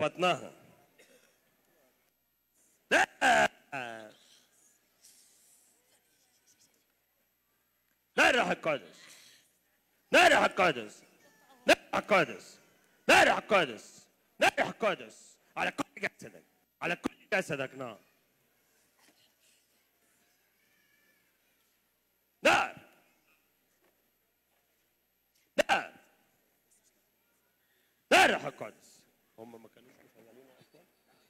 بطنها لا نار الروح القدس نار الروح القدس نار الروح القدس نار الروح القدس نار الروح القدس على كل جسدك على كل جسدك نار نار نار نار الروح القدس هم ما كانوش مشغلينه اصلا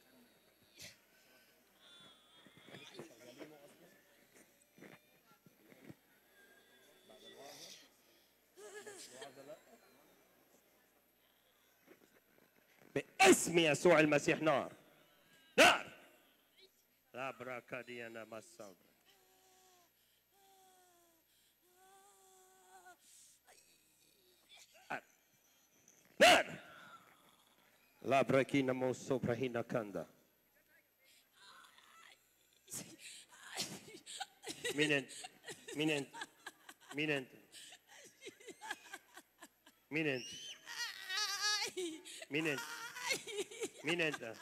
باسم يسوع المسيح نار نار لا براكا دي انا ما الصبر نار لا براكينا مو سوبرا هنا كاندا مين انت مين انت مين انت مين انت مين انت مين انت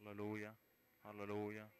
هللويا هللويا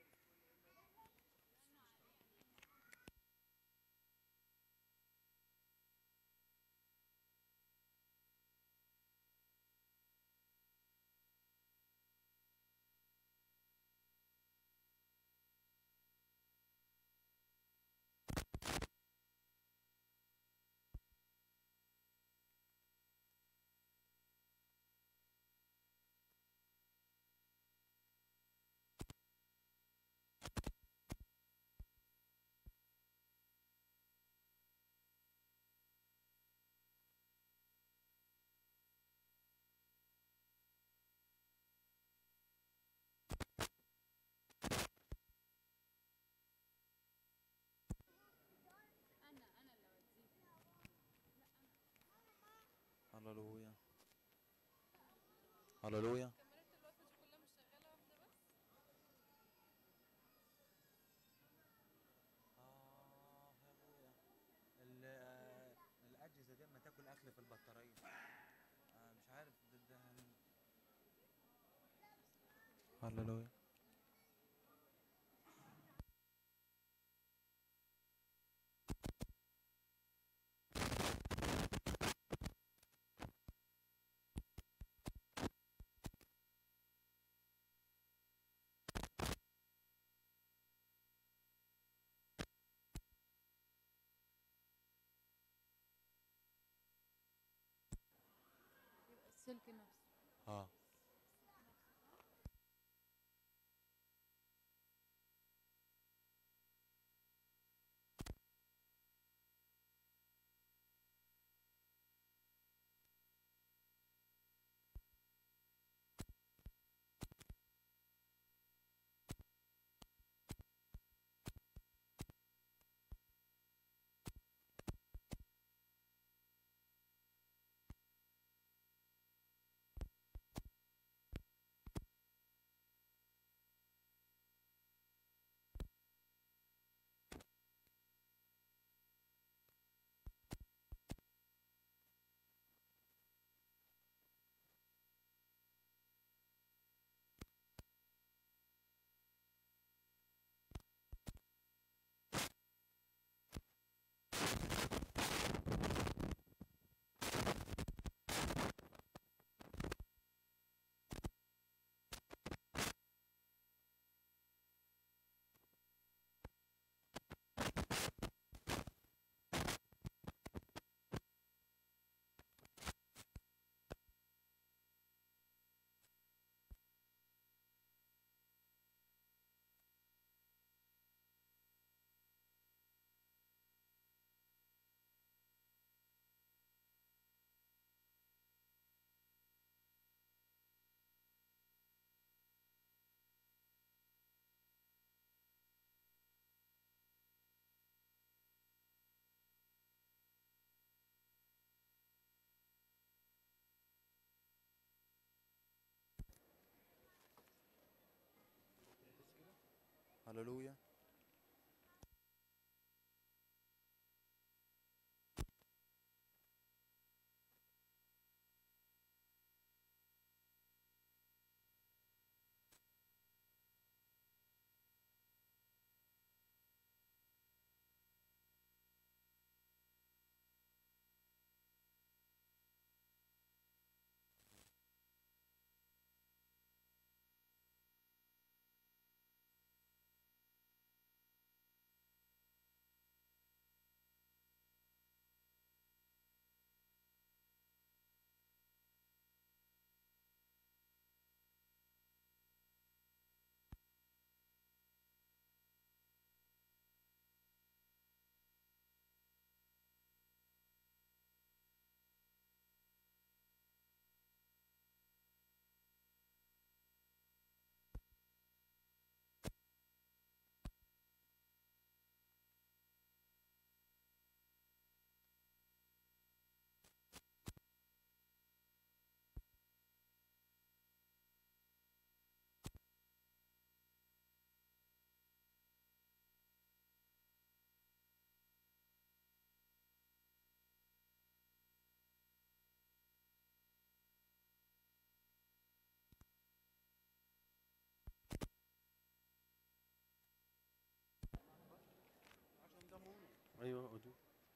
انا انا اللي اوديه هللويا هللويا كاميرات الوقت مش كلها مش شغاله واحده بس آه يا أبويا ال- آه، الأجهزة دي اما تاكل أكل في البطارية آه مش عارف ده ده هللويا يبقى السلك نفسه اه هللويا ايوه قدوم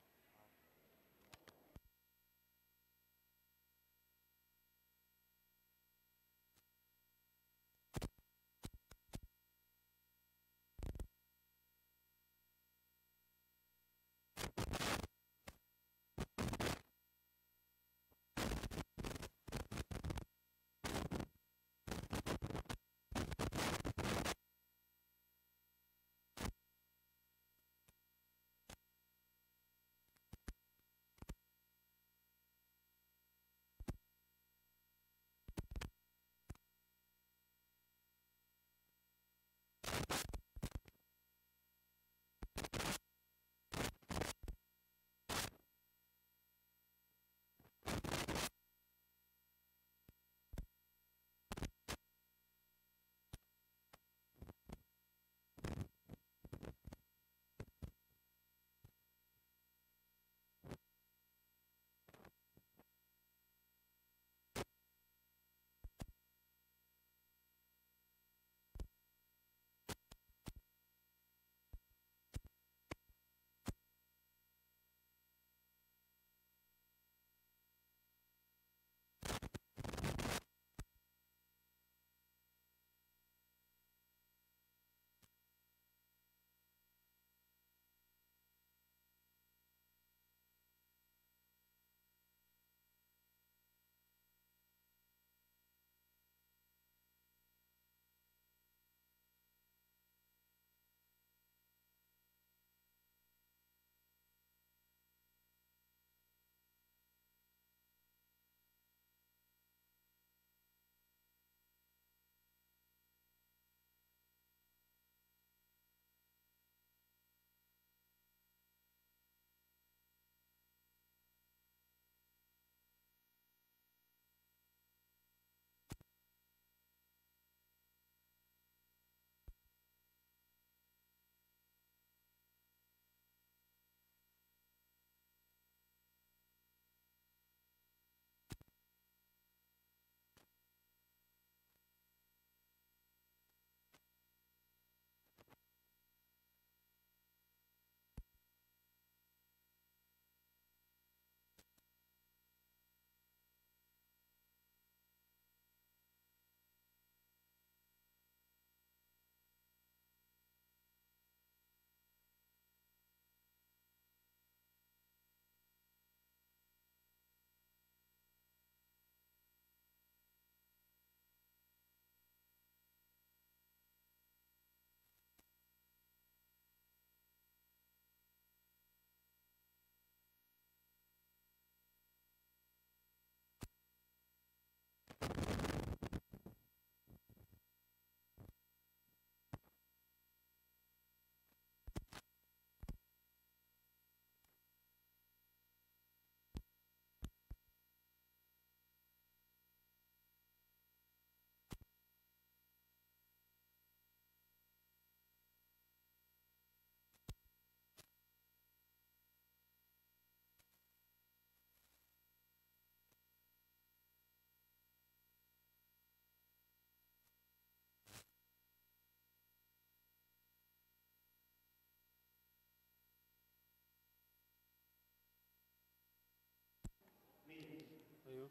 ايوه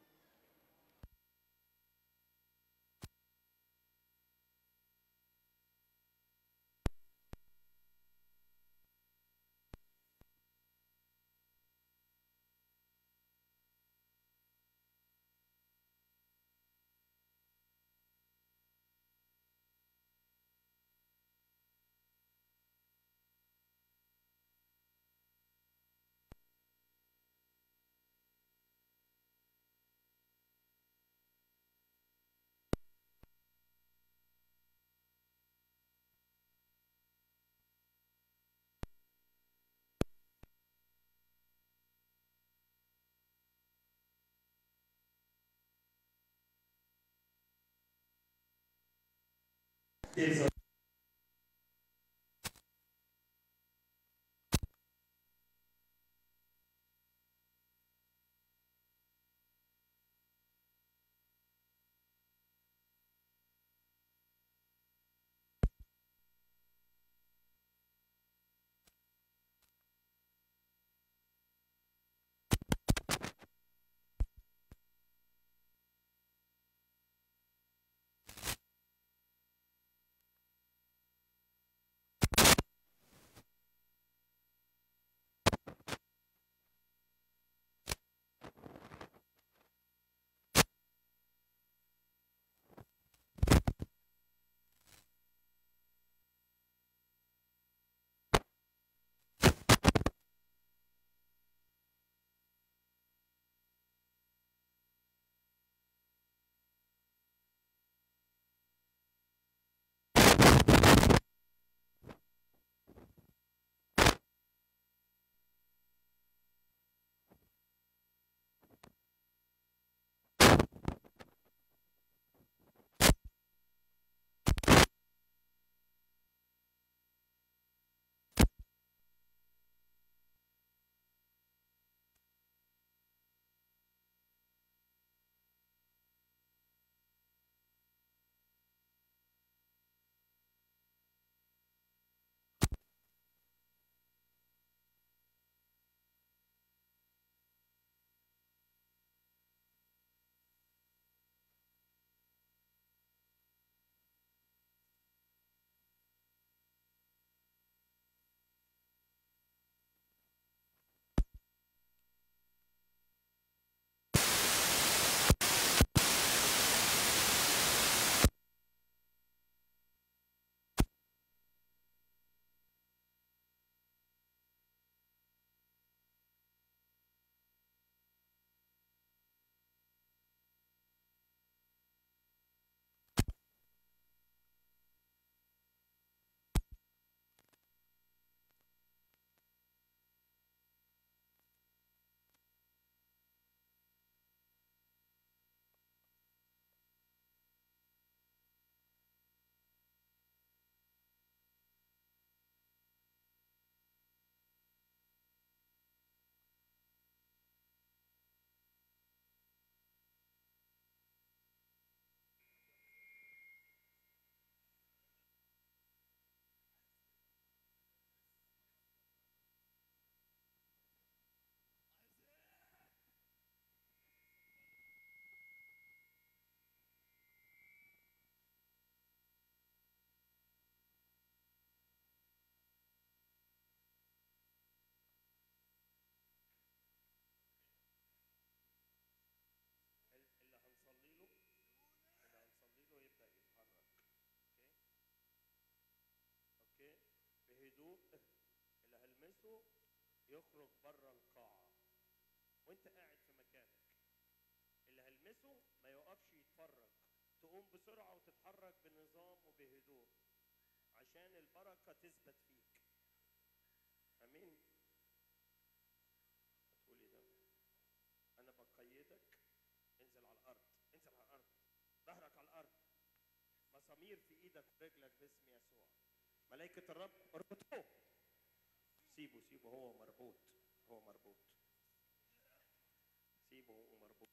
هلمسه يخرج بره القاعة وانت قاعد في مكانك اللي هلمسه ما يقفش يتفرج تقوم بسرعة وتتحرك بنظام وبهدوء عشان البركة تثبت فيك امين هتقولي ده انا بقيدك انزل على الارض انزل على الارض ظهرك على الارض مسامير في ايدك ورجلك باسم يسوع ملائكة الرب اربطوه سيبه سيبه هو مربوط هو مربوط سيبه هو مربوط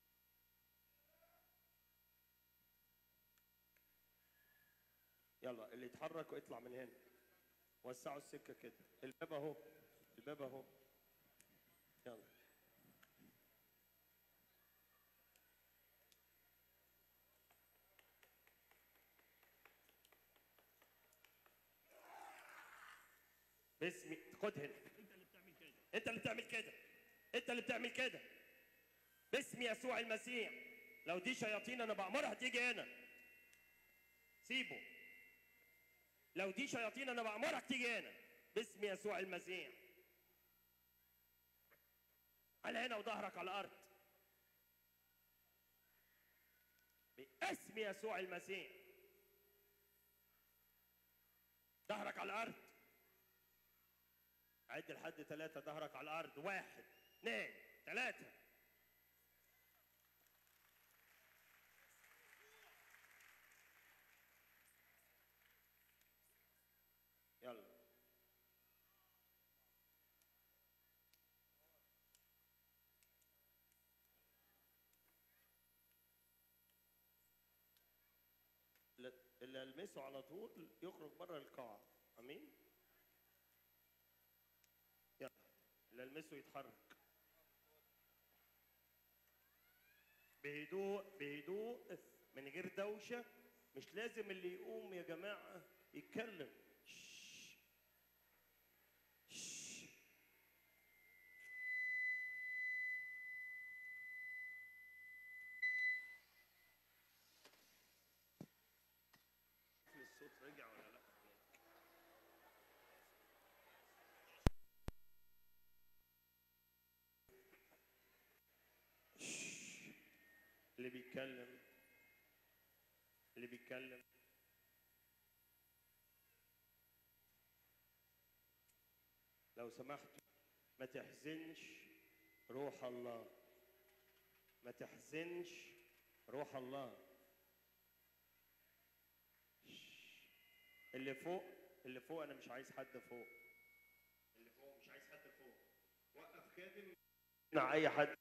يلا اللي يتحرك ويطلع من هنا وسعوا السكة كده الباب اهو الباب اهو يلا باسم خد هنا انت اللي بتعمل كده انت اللي بتعمل كده انت اللي بتعمل كده باسم يسوع المسيح لو دي شياطين انا بأمرها تيجي هنا سيبه لو دي شياطين انا بأمرك تيجي هنا باسم يسوع المسيح على هنا وظهرك على الارض باسم يسوع المسيح ظهرك على الارض عد لحد ثلاثة ظهرك على الأرض واحد اثنين ثلاثة يلا اللي- اللي ألمسه على طول يخرج بره القاعة أمين يلا اللي ألمسه يتحرك بهدوء بهدوء من غير دوشة مش لازم اللي يقوم يا جماعة يتكلم شش. شش. الصوت رجع ولا لا اللي بيتكلم اللي بيتكلم لو سمحت ما تحزنش روح الله ما تحزنش روح الله اللي فوق اللي فوق انا مش عايز حد فوق اللي فوق مش عايز حد فوق وقف خادم مع اي حد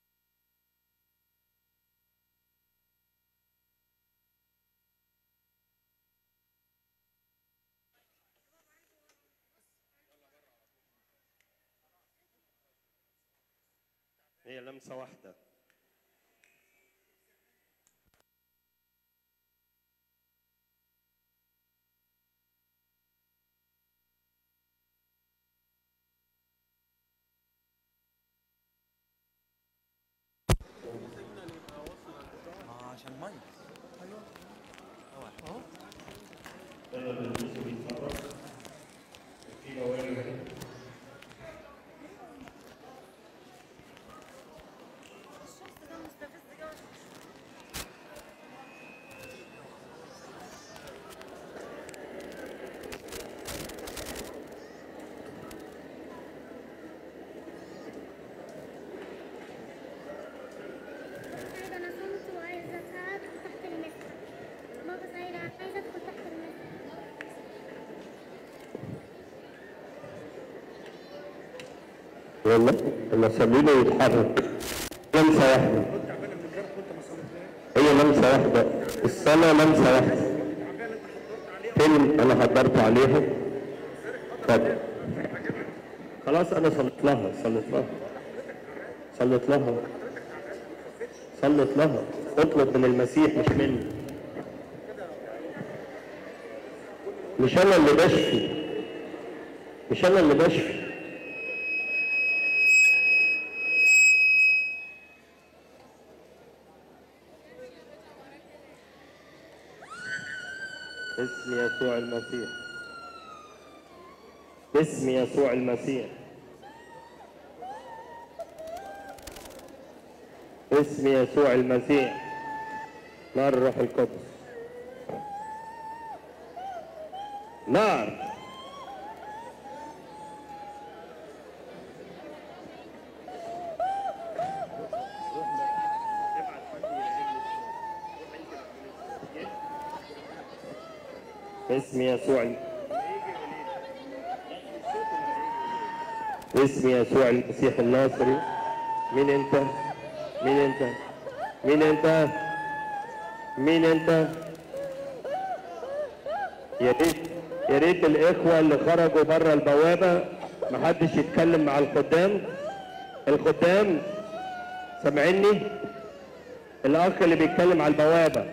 هي لمسة واحدة ما عشان ميه الشخص ده مستفز جدا سعيدة أنا صمت وعايزة أدخل تحت المسحة بابا سعيدة عايزة أدخل تحت المسحة يلا لما سمينه يتحرك لمسة واحدة هي لمسة واحدة الصلاة لمسة واحدة فين أنا حضرت عليها طب خلاص أنا صليت لها صليت لها صليت لها صليت لها اطلب من المسيح مش مني مش أنا اللي بشفي مش أنا اللي بشفي باسم يسوع المسيح باسم يسوع المسيح باسم يسوع المسيح نار الروح القدس نار باسم يسوع باسم يسوع المسيح الناصري مين انت مين انت مين انت مين انت يا ريت يا ريت الاخوه اللي خرجوا بره البوابه محدش يتكلم مع الخدام الخدام سامعيني الاخ اللي بيتكلم على البوابه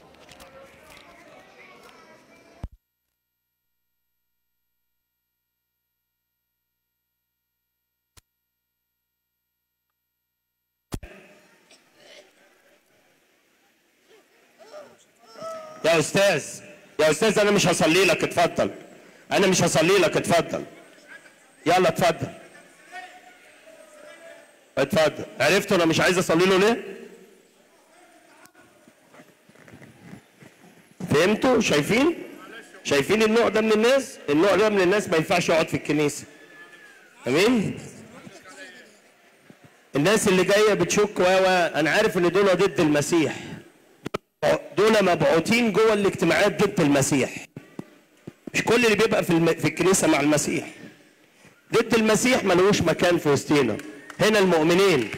يا استاذ يا استاذ انا مش هصلي لك اتفضل انا مش هصلي لك اتفضل يلا اتفضل اتفضل عرفتوا انا مش عايز اصلي له ليه فهمتوا شايفين شايفين النوع ده من الناس النوع ده من الناس ما ينفعش يقعد في الكنيسه امين الناس اللي جايه بتشك و و انا عارف ان دول ضد المسيح دول مبعوثين جوه الاجتماعات ضد المسيح مش كل اللي بيبقى في, الم... في الكنيسه مع المسيح ضد المسيح ملوش مكان في وسطينا هنا المؤمنين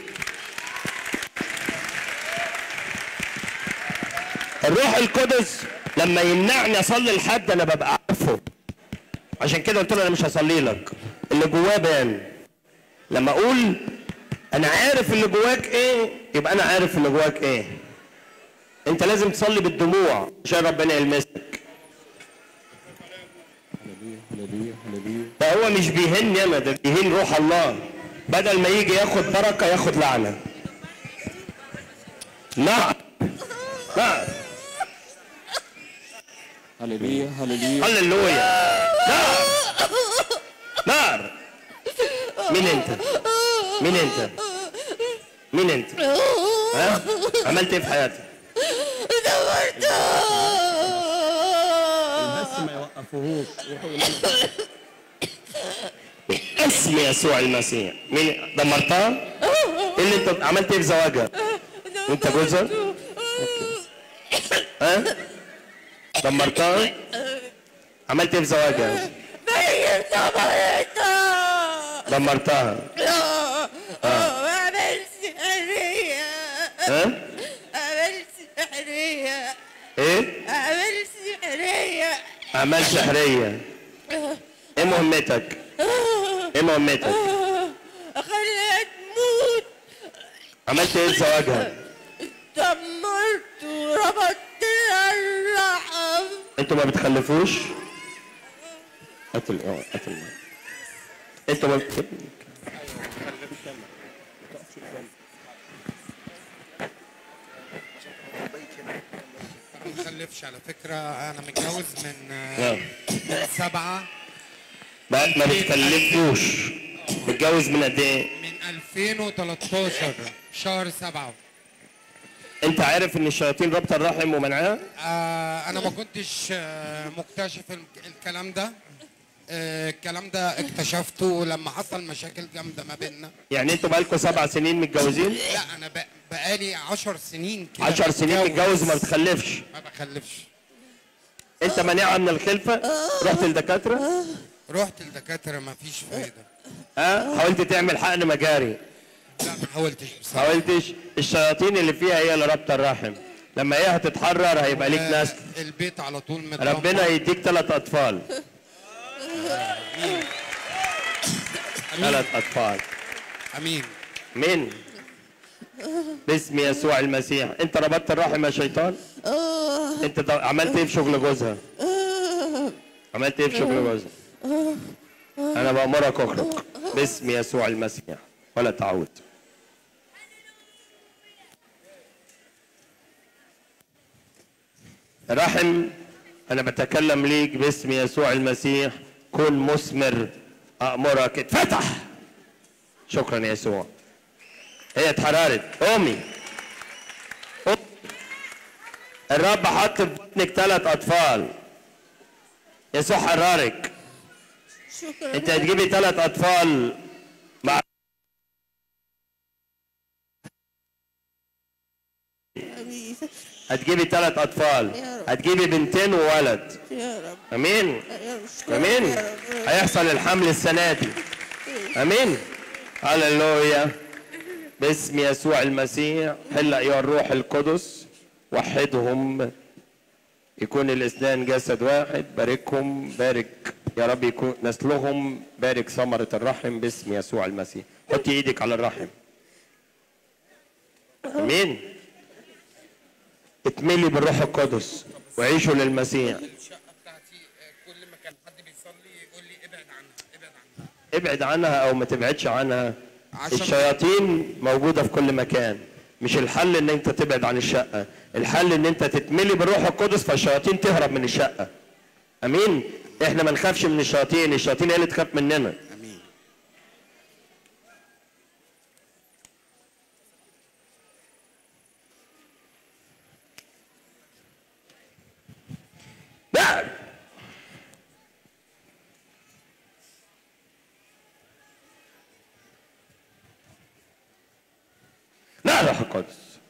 الروح القدس لما يمنعني اصلي لحد انا ببقى عارفه عشان كده قلت له انا مش هصلي لك اللي جواه بان لما اقول انا عارف اللي جواك ايه يبقى انا عارف اللي جواك ايه انت لازم تصلي بالدموع عشان ربنا يلمسك ده هو مش بيهني انا ده بيهين روح الله بدل ما يجي ياخد بركه ياخد لعنه نعم نعم هللويا هللويا هللويا نار نار مين انت مين انت مين انت ها عملت ايه في حياتك بس ما يوقفوهوش اسم يسوع المسيح مين دمرتها؟ ايه اللي انت عملت ايه في زواجها؟ انت جوزها؟ ها؟ دمرتها؟ عملت ايه في زواجها؟ دمرتها عمل سحرية ها؟ عمل سحرية ايه؟ عمل سحرية اعمال سحريه ايه مهمتك؟ ايه مهمتك؟ خليها تموت عملت ايه في زواجها؟ دمرت وربطت لها الرحم انتوا ما بتخلفوش؟ قتل اه قتل انتوا ما بت... ما بخلفش على فكرة أنا متجوز من نعم. من سبعة ما ما بتخلفوش متجوز من قد ايه؟ من 2013 شهر سبعة انت عارف ان الشياطين رابطه الرحم ومنعها؟ آه أنا ما كنتش آه، مكتشف الك- الكلام ده آه، الكلام ده اكتشفته لما حصل مشاكل جامدة ما بيننا يعني انتوا بقالكم سبع سنين متجوزين؟ لا أنا بق- بقالي 10 سنين كده عشر سنين متجوز وما بتخلفش ما بخلفش انت مانعها من الخلفه؟ رحت لدكاتره؟ رحت لدكاترة ما فيش فايدة ها؟ حاولت تعمل حقن مجاري لا ما حاولتش بصراحة حاولتش الشياطين اللي فيها هي اللي رابطه الرحم لما هي هتتحرر هيبقى ليك آه، نسل البيت على طول متدمر ربنا يديك ثلاث اطفال ثلاث اطفال امين مين باسم يسوع المسيح انت ربطت الرحم يا شيطان انت ط- عملت ايه في شغل جوزها عملت ايه في شغل جوزها انا بامرك اخرج باسم يسوع المسيح ولا تعود رحم انا بتكلم ليك باسم يسوع المسيح كن مثمر امرك اتفتح شكرا يا يسوع هي اتحررت قومي الرب حط في بطنك ثلاث اطفال يسوع حررك شكرا انت هتجيبي ثلاث اطفال مع حبيبي هتجيبي ثلاث اطفال يا رب. هتجيبي بنتين وولد يا رب امين يا رب شكرا امين يا رب. هيحصل الحمل السنه دي امين هللويا باسم يسوع المسيح حل ايها الروح القدس وحدهم يكون الاثنان جسد واحد باركهم بارك يا رب يكون نسلهم بارك ثمرة الرحم باسم يسوع المسيح حطي ايدك على الرحم امين اتملي بالروح القدس وعيشوا للمسيح الشقه بتاعتي آه، كل ما كان حد بيصلي يقول لي ابعد عنها ابعد عنها ابعد عنها او ما تبعدش عنها عشان- الشياطين موجوده في كل مكان مش الحل ان انت تبعد عن الشقه الحل ان انت تتملي بالروح القدس فالشياطين تهرب من الشقه امين احنا ما نخافش من الشياطين الشياطين هي اللي تخاف مننا امين لا لا روح القدس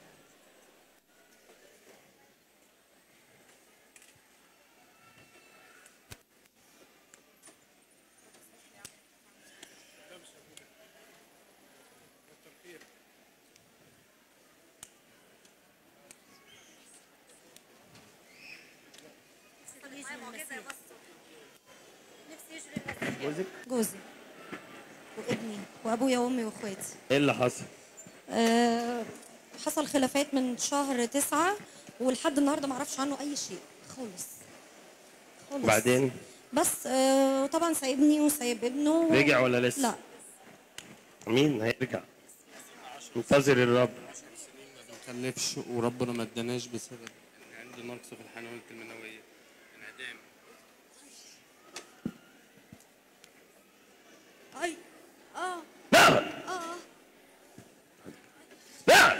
جوزي وابني وابويا وامي واخواتي ايه اللي حصل أه حصل خلافات من شهر تسعة ولحد النهارده ما اعرفش عنه اي شيء خالص خالص بعدين بس أه طبعا سايبني وسايب ابنه رجع ولا لسه لا مين هيرجع انتظر الرب ما بنخلفش وربنا ما اداناش بسبب ان عندي نقص في الحنوية المنوية انعدام اي اه نعم اه نعم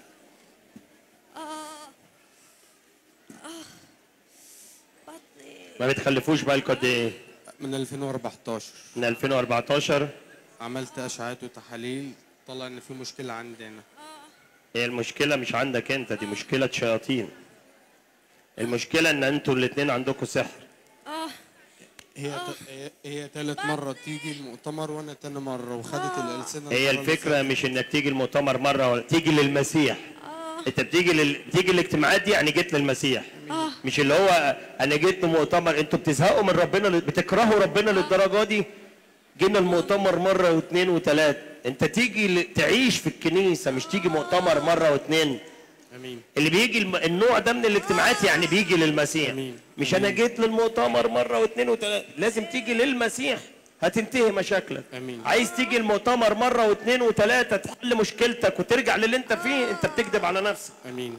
اه اه بطني ما بتخلفوش بالكم قد ايه من 2014 من 2014 عملت اشعاعات وتحاليل طلع ان في مشكلة عندي انا هي المشكلة مش عندك انت دي مشكلة شياطين المشكلة ان انتوا الاتنين عندكم سحر هي ت... هي- هي تالت مرة تيجي المؤتمر وانا تاني مرة وخدت الألسنة هي المرة اللي الفكرة مش انك تيجي المؤتمر مرة ولا تيجي للمسيح انت بتيجي لل... تيجي الاجتماعات دي يعني جيت للمسيح مش اللي هو انا جيت لمؤتمر انتوا بتزهقوا من ربنا ل- بتكرهوا ربنا للدرجة دي جينا المؤتمر مرة واثنين وثلاث انت تيجي ل... تعيش في الكنيسة مش تيجي مؤتمر مرة واثنين امين اللي بيجي الم... النوع ده من الاجتماعات يعني بيجي للمسيح أمين. مش انا جيت للمؤتمر مره واثنين وثلاثه لازم تيجي للمسيح هتنتهي مشاكلك أمين. عايز تيجي المؤتمر مره واثنين وثلاثه تحل مشكلتك وترجع للي انت فيه انت بتكذب على نفسك امين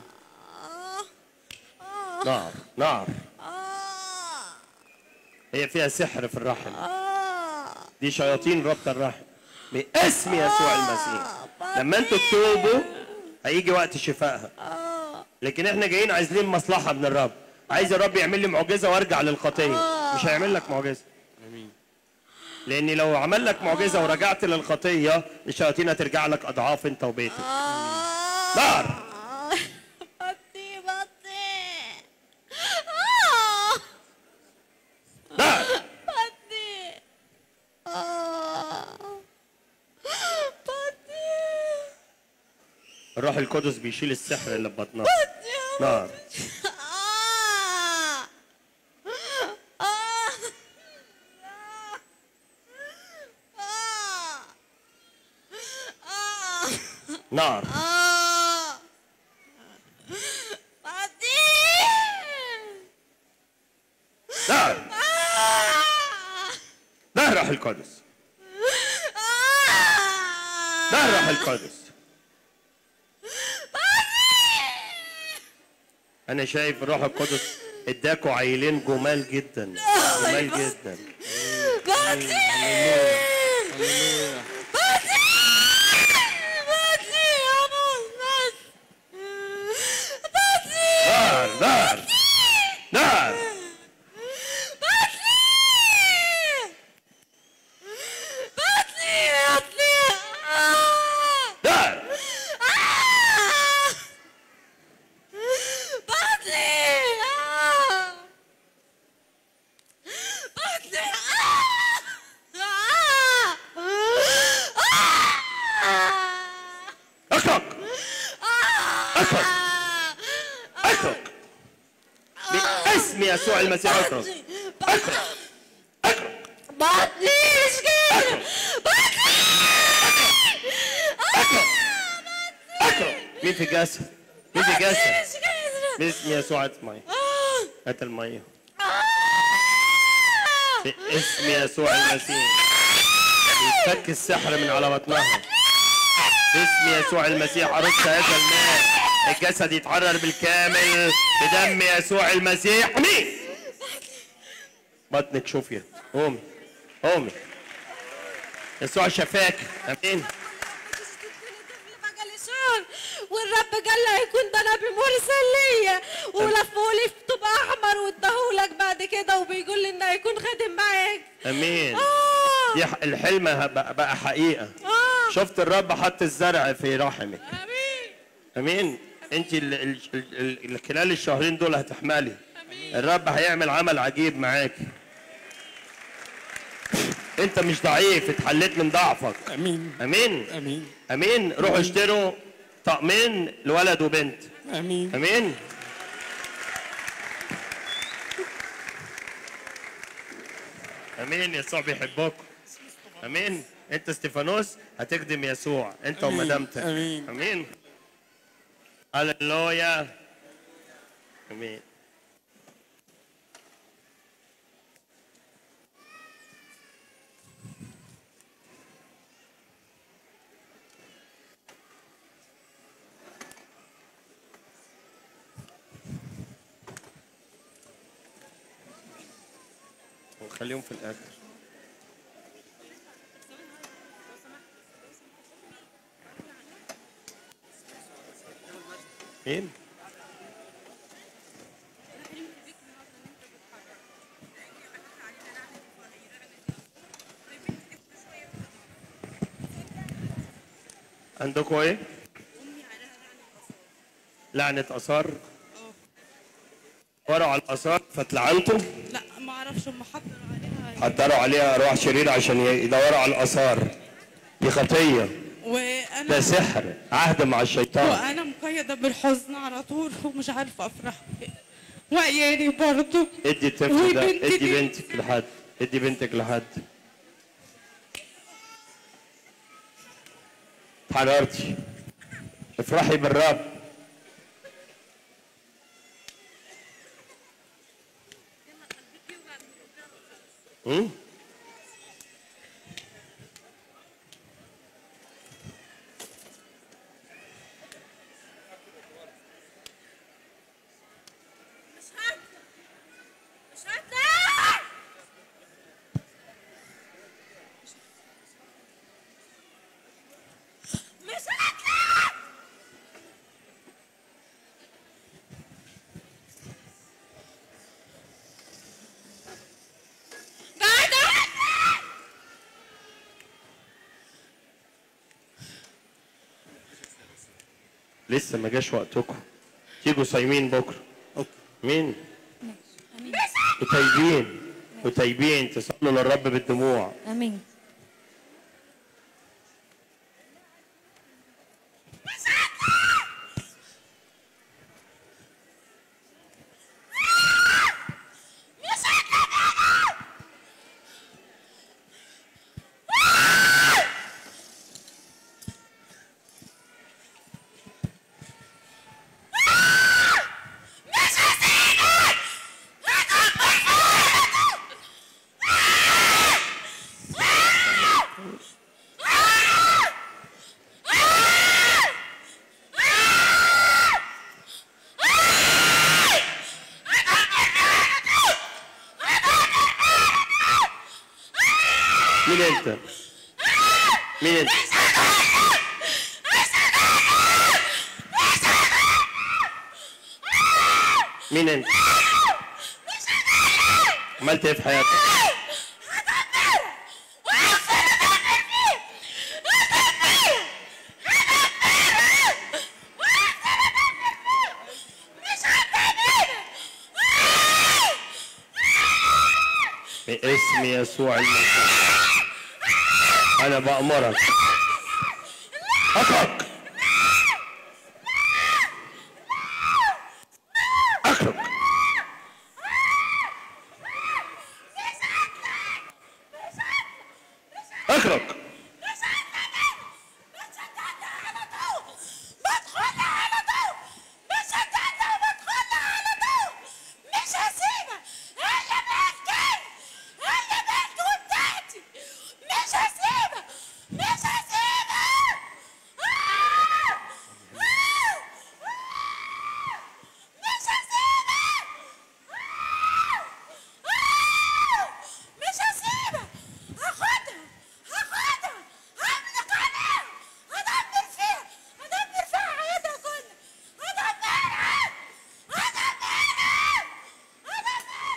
نار نار هي فيها سحر في الرحم دي شياطين ربط الرحم باسم يسوع المسيح لما انتوا تتوبوا هيجي وقت شفائها لكن احنا جايين عايزين مصلحه من الرب عايز الرب يعمل لي معجزه وارجع للخطيه مش هيعمل لك معجزه امين لان لو عمل لك معجزه ورجعت للخطيه الشياطين هترجع لك اضعاف انت وبيتك نار بطني بطني آه نار بطني آه بطني الروح القدس بيشيل السحر اللي في بطنها نار آه آه آه آه نار آه بطني نار آه نار الروح القدس نار الروح القدس انا شايف الروح القدس اداكوا عيلين جمال جدا جمال جدا هللويا نار نار اترك اترك باسم يسوع المسيح اترك اترك اترك بطني مش قادرة بطني اترك اترك مين في جسد مين في جسد مش قادرة باسم يسوع هات الميه هات الميه باسم يسوع المسيح يفك السحر من على بطنها باسم يسوع المسيح أرد هذا الماء الجسد يتحرر بالكامل بدم يسوع المسيح امين بطنك شوفي قومي قومي يسوع شفاك امين بقى لي شهر والرب قال لي هيكون ده نبي مرسل ليا ولفولي في طوب احمر واداهولك بعد كده وبيقول لي انه هيكون خادم معاك امين اه دي ح- الحلم بقى, بقى حقيقه اه شفت الرب حط الزرع في رحمك امين امين انت ال ال ال ال خلال الشهرين دول هتحملي الرب هيعمل عمل عجيب معاك انت مش ضعيف اتحليت من ضعفك امين امين امين امين روحوا اشتروا طقمين لولد وبنت امين امين امين يسوع بيحبكم امين انت استيفانوس هتخدم يسوع انت أمين. ومدامتك أمين. امين هللويا امين وخليهم في الاخر مين؟ عندكم ايه؟ لعنة آثار وروا على الآثار فاتلعنتوا لا ما اعرفش هم حضروا عليها حضروا عليها أرواح شريرة عشان يدوروا على الآثار دي خطية ده وانا سحر عهد مع الشيطان وانا مقيده بالحزن على طول ومش عارفه افرح وعيالي برضه ادي الطفل ده وبنتي ادي دي. بنتك لحد ادي بنتك لحد حرارتي افرحي بالرب هم؟ مش هطلع مش هطلع قاعدة لسه ما جاش وقتكم تيجوا صايمين بكره مين وتايبين وتايبين تصلوا للرب بالدموع امين مين انت؟ مين انت؟ مين انت؟ عملت ايه في حياتك؟ باسم يسوع المسيح انا بأمرك اترك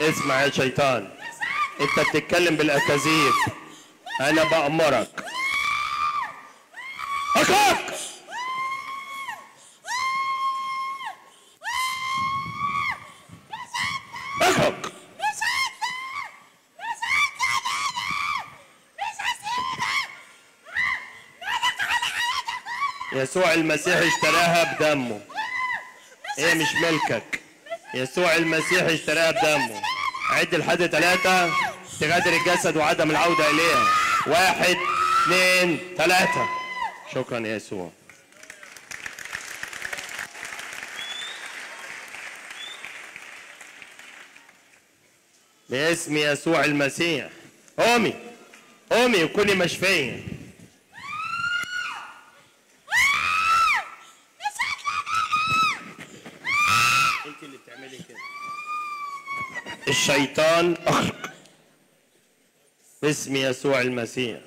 اسمع يا شيطان انت بتتكلم بالاكاذيب انا بامرك اخاك اخاك يسوع المسيح اشتراها بدمه هي مش ملكك يسوع المسيح اشتراها بدمه عد لحد ثلاثة تغادر الجسد وعدم العودة إليها واحد اثنين ثلاثة شكرا يا يسوع باسم يسوع المسيح قومي قومي وكوني مشفية انت اللي بتعملي كده الشيطان اخرج باسم يسوع المسيح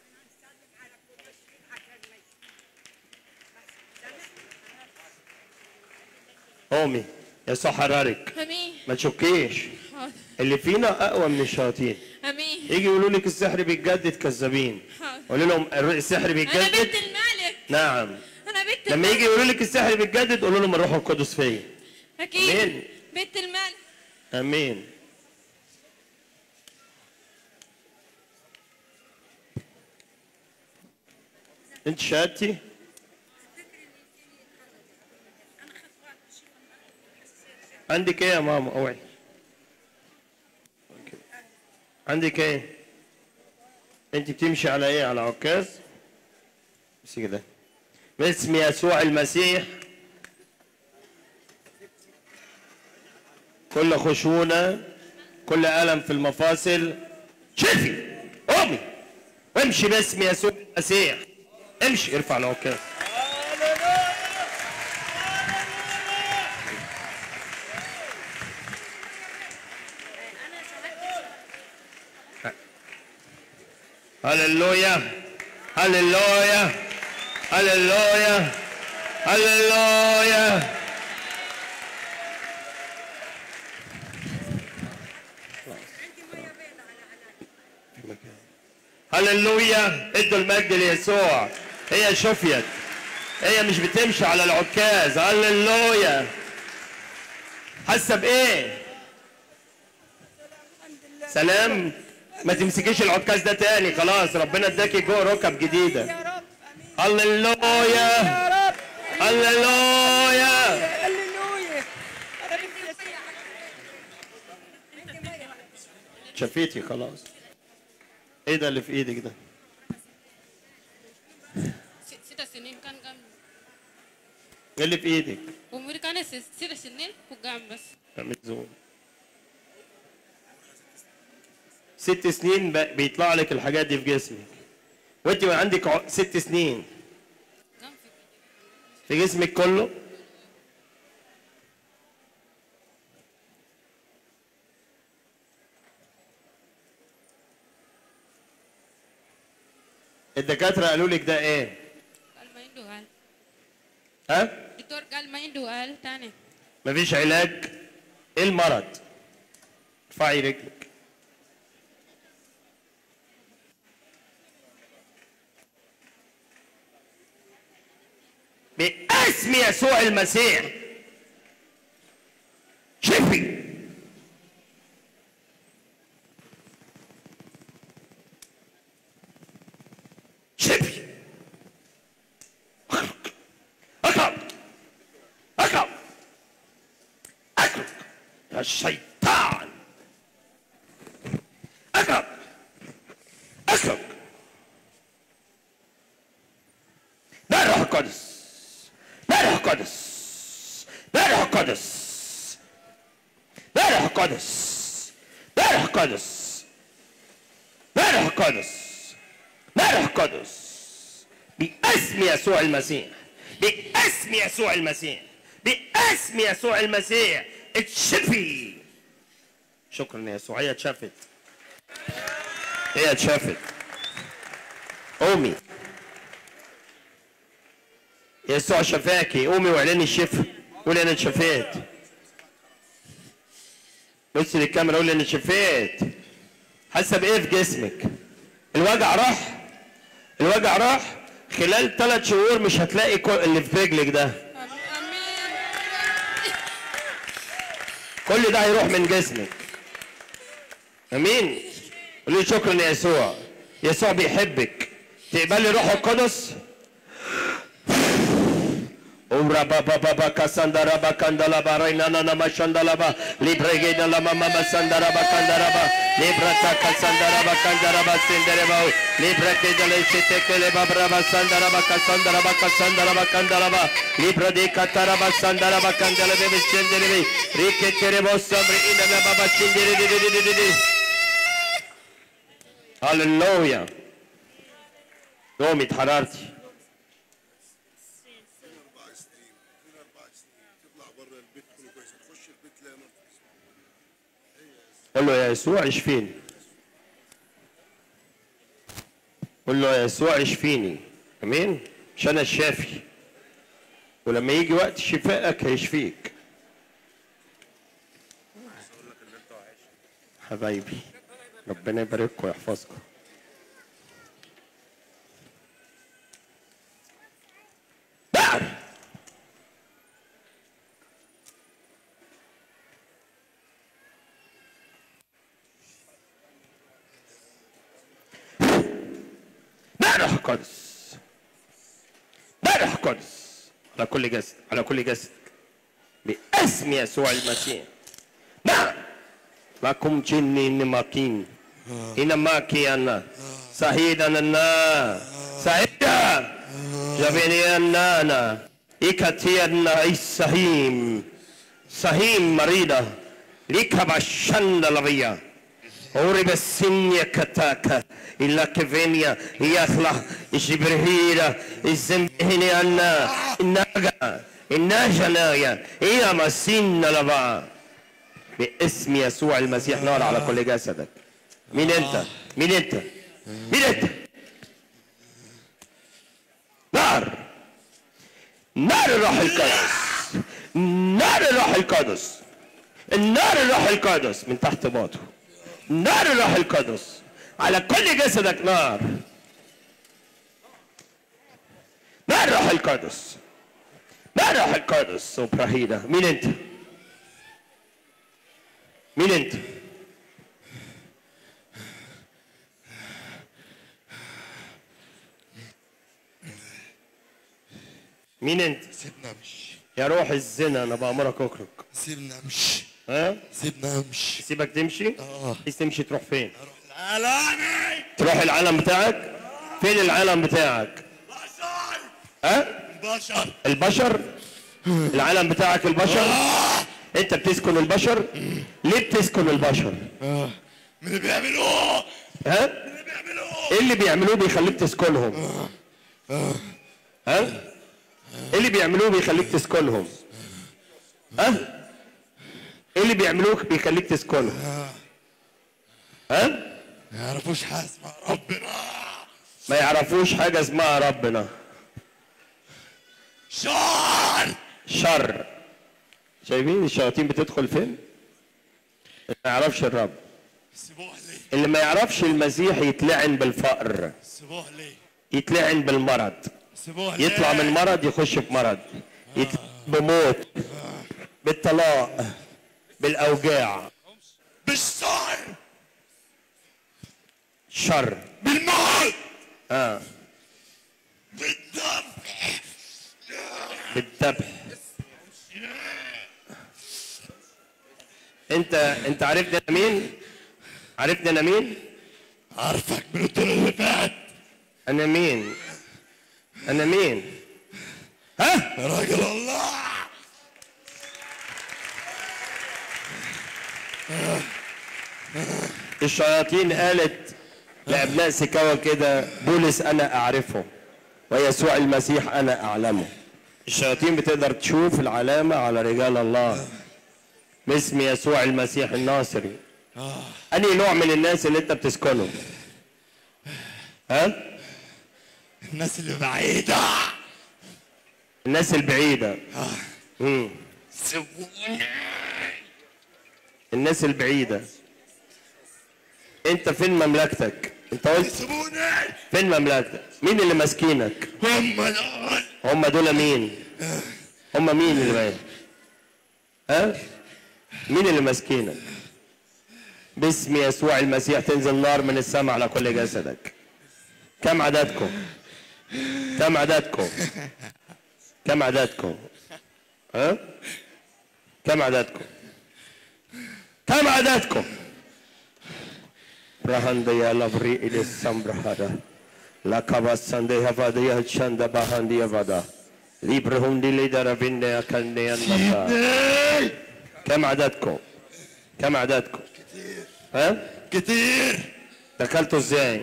قومي يسوع حرارك امين ما تشكيش حاضر اللي فينا اقوى من الشياطين امين يجي يقولوا لك السحر بيتجدد كذابين حاضر قولوا لهم السحر انا بيتجدد بنت الملك نعم انا بنت لما الملك يجي يقولوا لك السحر بيتجدد قولوا لهم الروح القدس فيا اكيد امين بنت الملك امين انت شهادتي عندك ايه يا ماما اوعي أوكي. عندك ايه انت بتمشي على ايه على عكاز بس كده باسم يسوع المسيح كل خشونة كل ألم في المفاصل شفي قومي امشي باسم يسوع المسيح امشي ارفع العكاز هللويا هللويا هللويا هللويا هللويا ادوا المجد ليسوع هي شفيت هي مش بتمشي على العكاز هللويا حاسه بايه سلام ما تمسكيش العكاز ده تاني خلاص ربنا اداكي جوه ركب جديده هللويا هللويا شفيتي خلاص ايه ده اللي في ايدك ده ست سنين كان كان ايه اللي في ايدك عمري كان ست ست سنين وقام بس اعمل زوم ست سنين ب- بيطلع لك الحاجات دي في جسمك وانت عندك ع- ست سنين في جسمك كله الدكاترة قالوا لك ده ايه؟ قال ما عنده قال ها؟ الدكتور قال ما عنده قال تاني مفيش علاج ايه المرض؟ ارفعي رجلك باسم يسوع المسيح شفي شفي اقرب اقرب اقرب يا الشيطان اقرب اقرب لا روح القدس لا روح القدس لا روح القدس لا روح القدس لا روح القدس لا روح القدس لا روح القدس باسم يسوع المسيح باسم يسوع المسيح باسم يسوع المسيح اتشفي شكرا يا يسوع هي اتشفت هي اتشفت قومي يسوع شفاكي قومي واعلني الشفاء قولي انا اتشفيت بص للكاميرا قول لي انا شفيت حاسه بايه في جسمك الوجع راح الوجع راح خلال ثلاث شهور مش هتلاقي كل اللي في رجلك ده كل ده هيروح من جسمك امين قول لي شكرا يا يسوع يسوع بيحبك تقبلي روح القدس Ura baba baba kasandara ba kandala ba reina na na ma shandala ba libre geda la mama ma sandara ba kandara ba libre ta kasandara ba kandara ba sendere ba libre geda le sete kele ba bra ba sandara ba kasandara ba kasandara ba kandala ba libre de katara ba sandara ba kandala be be sendere be rike tere bo samri ina na baba sendere de de de de de هللويا قومي اتحررتي قول له يا يسوع اشفيني قول له يا يسوع اشفيني امين مش انا الشافي ولما يجي وقت شفائك هيشفيك حبايبي ربنا يبارككم ويحفظكم نعم نعم روح القدس نعم روح القدس على كل جسد على كل جسد باسم يسوع المسيح نعم لكم جني نماكين إنما كيانا سهيدا النا سهيدا جبيني النانا إكتيانا إسهيم سهيم مريضة لكبا شندلبيا أوري بسنيا كتاكا إلا كفينيا يخلا إشبرهيرا إزمهني أنا إناغا إناجنايا إيا مسين لبا باسم يسوع المسيح نار على كل جسدك مين انت مين انت مين انت نار نار الروح القدس نار الروح القدس النار الروح القدس من تحت باطه نار الروح القدس على كل جسدك نار نار الروح القدس نار الروح القدس وبرهيدة مين انت مين انت مين انت سيبنا امشي يا روح الزنا انا بامرك اخرج سيبنا امشي ها سيبنا امشي سيبك تمشي اه عايز تمشي تروح فين العالمي تروح العالم بتاعك فين العالم بتاعك ها بشر البشر العالم بتاعك البشر انت بتسكن البشر ليه بتسكن البشر اه من اللي بيعملوه ها ايه اللي بيعملوه بيخليك تسكنهم ها ايه اللي بيعملوه بيخليك تسكنهم ها ايه اللي بيعملوه بيخليك تسكنهم ها ما يعرفوش حاجه اسمها ربنا ما يعرفوش حاجه اسمها ربنا شر شر شايفين الشياطين بتدخل فين اللي ما يعرفش الرب سيبوه لي اللي ما يعرفش المسيح يتلعن بالفقر سيبوه لي يتلعن بالمرض سيبوه لي يطلع من مرض يخش في مرض يطلع بموت بالطلاق بالاوجاع بالشر شر بالمال اه بالدم بالذبح انت انت عرفت انا مين عرفت انا مين عارفك من الدور اللي فات انا مين انا مين ها يا راجل الله الشياطين قالت لابناء سكاوى كده بولس انا اعرفه ويسوع المسيح انا اعلمه الشياطين بتقدر تشوف العلامه على رجال الله باسم يسوع المسيح الناصري انهي نوع من الناس اللي انت بتسكنه ها الناس اللي بعيدة الناس البعيده امم سيبوني الناس البعيدة انت فين مملكتك انت قلت فين مملكتك مين اللي ماسكينك هم دول هم دول مين هم مين اللي ماسكينك ها مين اللي ماسكينك باسم يسوع المسيح تنزل نار من السماء على كل جسدك كم عددكم كم عددكم كم عددكم ها كم عددكم كم عددكم Brahandeya lavri ilis sambrahada. La kavasande havadaya chanda bahandiya vada. Librahundi lidara vinde akande annata. كم عددكم؟ كم عددكم؟ ها؟ كتير دخلتوا ازاي؟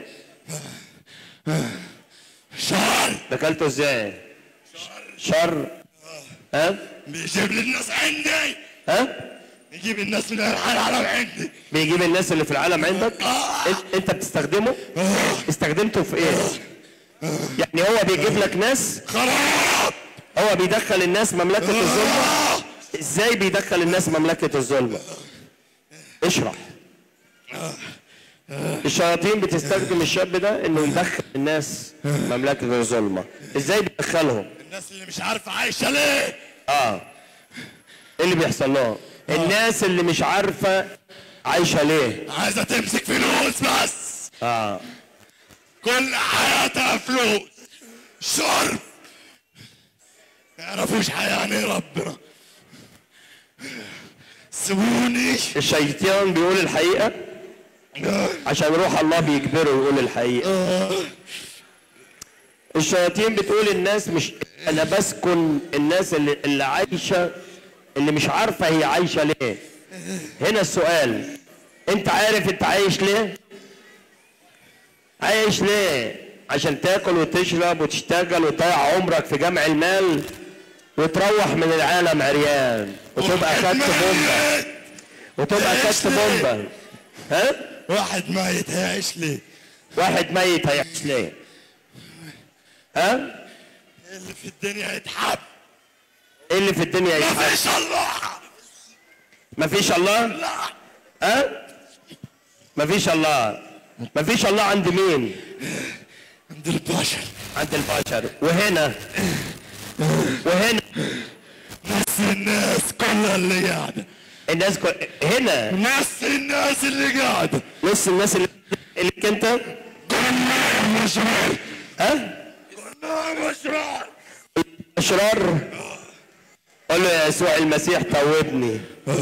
شر دخلتوا ازاي؟ شر ها؟ بيجيب لي الناس عندي ها؟ بيجيب الناس من العالم عندي بيجيب الناس اللي في العالم عندك انت, انت بتستخدمه استخدمته في ايه يعني هو بيجيب لك ناس خراب هو بيدخل الناس مملكة الظلمة ازاي بيدخل الناس مملكة الظلمة اشرح الشياطين بتستخدم الشاب ده انه يدخل الناس مملكة الظلمة ازاي بيدخلهم الناس اللي مش عارفه عايشه ليه اه ايه اللي بيحصل لهم الناس اللي مش عارفة عايشة ليه عايزه تمسك فلوس بس اه كل حياتها فلوس شرب ما يعرفوش يعني ربنا سيبوني الشيطان بيقول الحقيقة عشان روح الله بيجبره يقول الحقيقة الشياطين بتقول الناس مش انا بسكن الناس اللي, اللي عايشة اللي مش عارفة هي عايشة ليه هنا السؤال انت عارف انت عايش ليه عايش ليه عشان تاكل وتشرب وتشتغل وتضيع عمرك في جمع المال وتروح من العالم عريان وتبقى خدت بومبا وتبقى خدت بومبا ها واحد ميت هيعيش ليه واحد ميت هيعيش ليه ها اللي في الدنيا يتحب ايه اللي في الدنيا يتحب مفيش الله مفيش الله لا ها مفيش الله مفيش الله عند مين عند البشر عند البشر وهنا وهنا ناس الناس كلها اللي قاعده الناس كل... هنا ناس الناس اللي قاعده نص الناس اللي اللي انت كلها مشرار ها كلها مشرار اشرار قول له يا يسوع المسيح توبني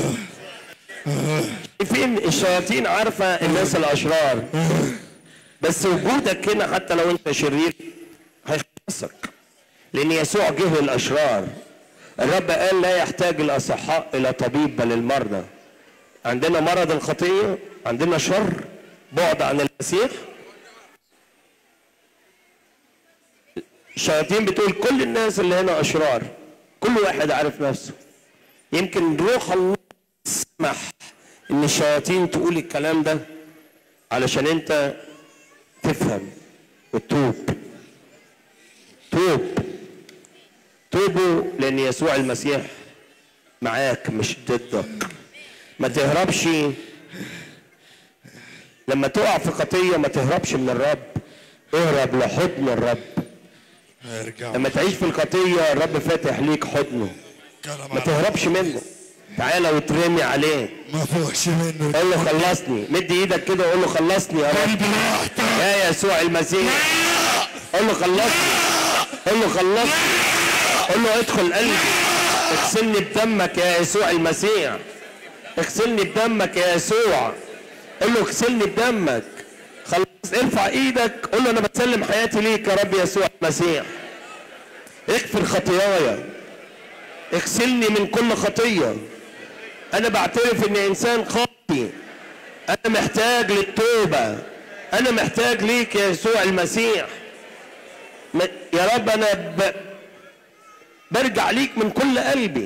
فين الشياطين عارفه الناس الاشرار بس وجودك هنا حتى لو انت شرير هيخلصك لان يسوع جه للاشرار الرب قال لا يحتاج الاصحاء الى طبيب بل المرضى عندنا مرض الخطيه عندنا شر بعد عن المسيح الشياطين بتقول كل الناس اللي هنا اشرار كل واحد عارف نفسه يمكن روح الله سمح ان الشياطين تقول الكلام ده علشان انت تفهم وتتوب توب توبوا لان يسوع المسيح معاك مش ضدك ما تهربش لما تقع في خطيه ما تهربش من الرب اهرب لحضن الرب ارجع لما تعيش في الخطيه الرب فاتح ليك حضنه ما تهربش منه تعالى وترمي عليه ما فوقش منه قول له خلصني مد ايدك كده وقول له خلصني يا رب يا يسوع المسيح قول له خلصني قول له خلصني قول له ادخل قلبي اغسلني بدمك يا يسوع المسيح اغسلني بدمك يا يسوع قول له اغسلني بدمك خلص ارفع ايدك قول له انا بسلم حياتي ليك يا رب يسوع المسيح اغفر خطاياي اغسلني من كل خطيه انا بعترف اني انسان خاطي انا محتاج للتوبه انا محتاج ليك يا يسوع المسيح م- يا رب انا ب... برجع ليك من كل قلبي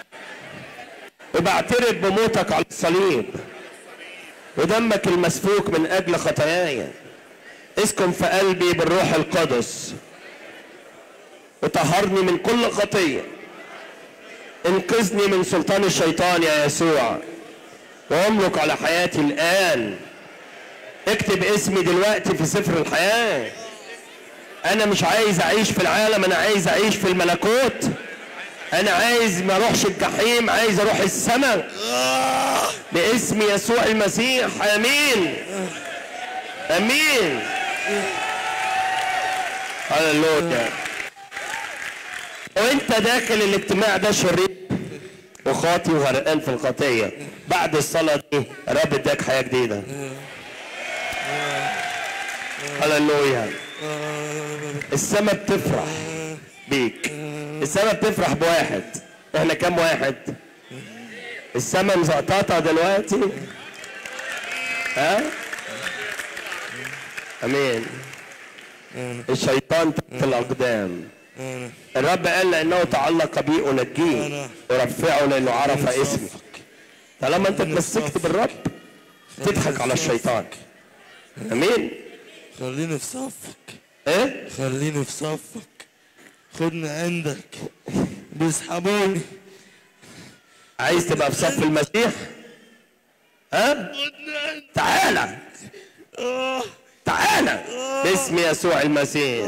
وبعترف بموتك على الصليب ودمك المسفوك من اجل خطاياي اسكن في قلبي بالروح القدس وطهرني من كل خطيه انقذني من سلطان الشيطان يا يسوع واملك على حياتي الان اكتب اسمي دلوقتي في سفر الحياه انا مش عايز اعيش في العالم انا عايز اعيش في الملكوت انا عايز ما اروحش الجحيم عايز اروح السماء باسم يسوع المسيح امين امين هللويا وانت داخل الاجتماع ده شرير وخاطي وغرقان في الخطيه بعد الصلاه دي الرب اداك حياه جديده هللويا السماء بتفرح بيك السماء بتفرح بواحد احنا كام واحد السماء مزقططه دلوقتي ها امين الشيطان تحت الاقدام الرب قال لانه تعلق بي انجيه ارفعه لانه عرف اسمي طالما انت اتمسكت بالرب تضحك على الشيطان امين خليني في صفك ايه خليني في صفك خدني عندك بيسحبوني عايز تبقى في صف المسيح ها تعالى تعالى باسم يسوع المسيح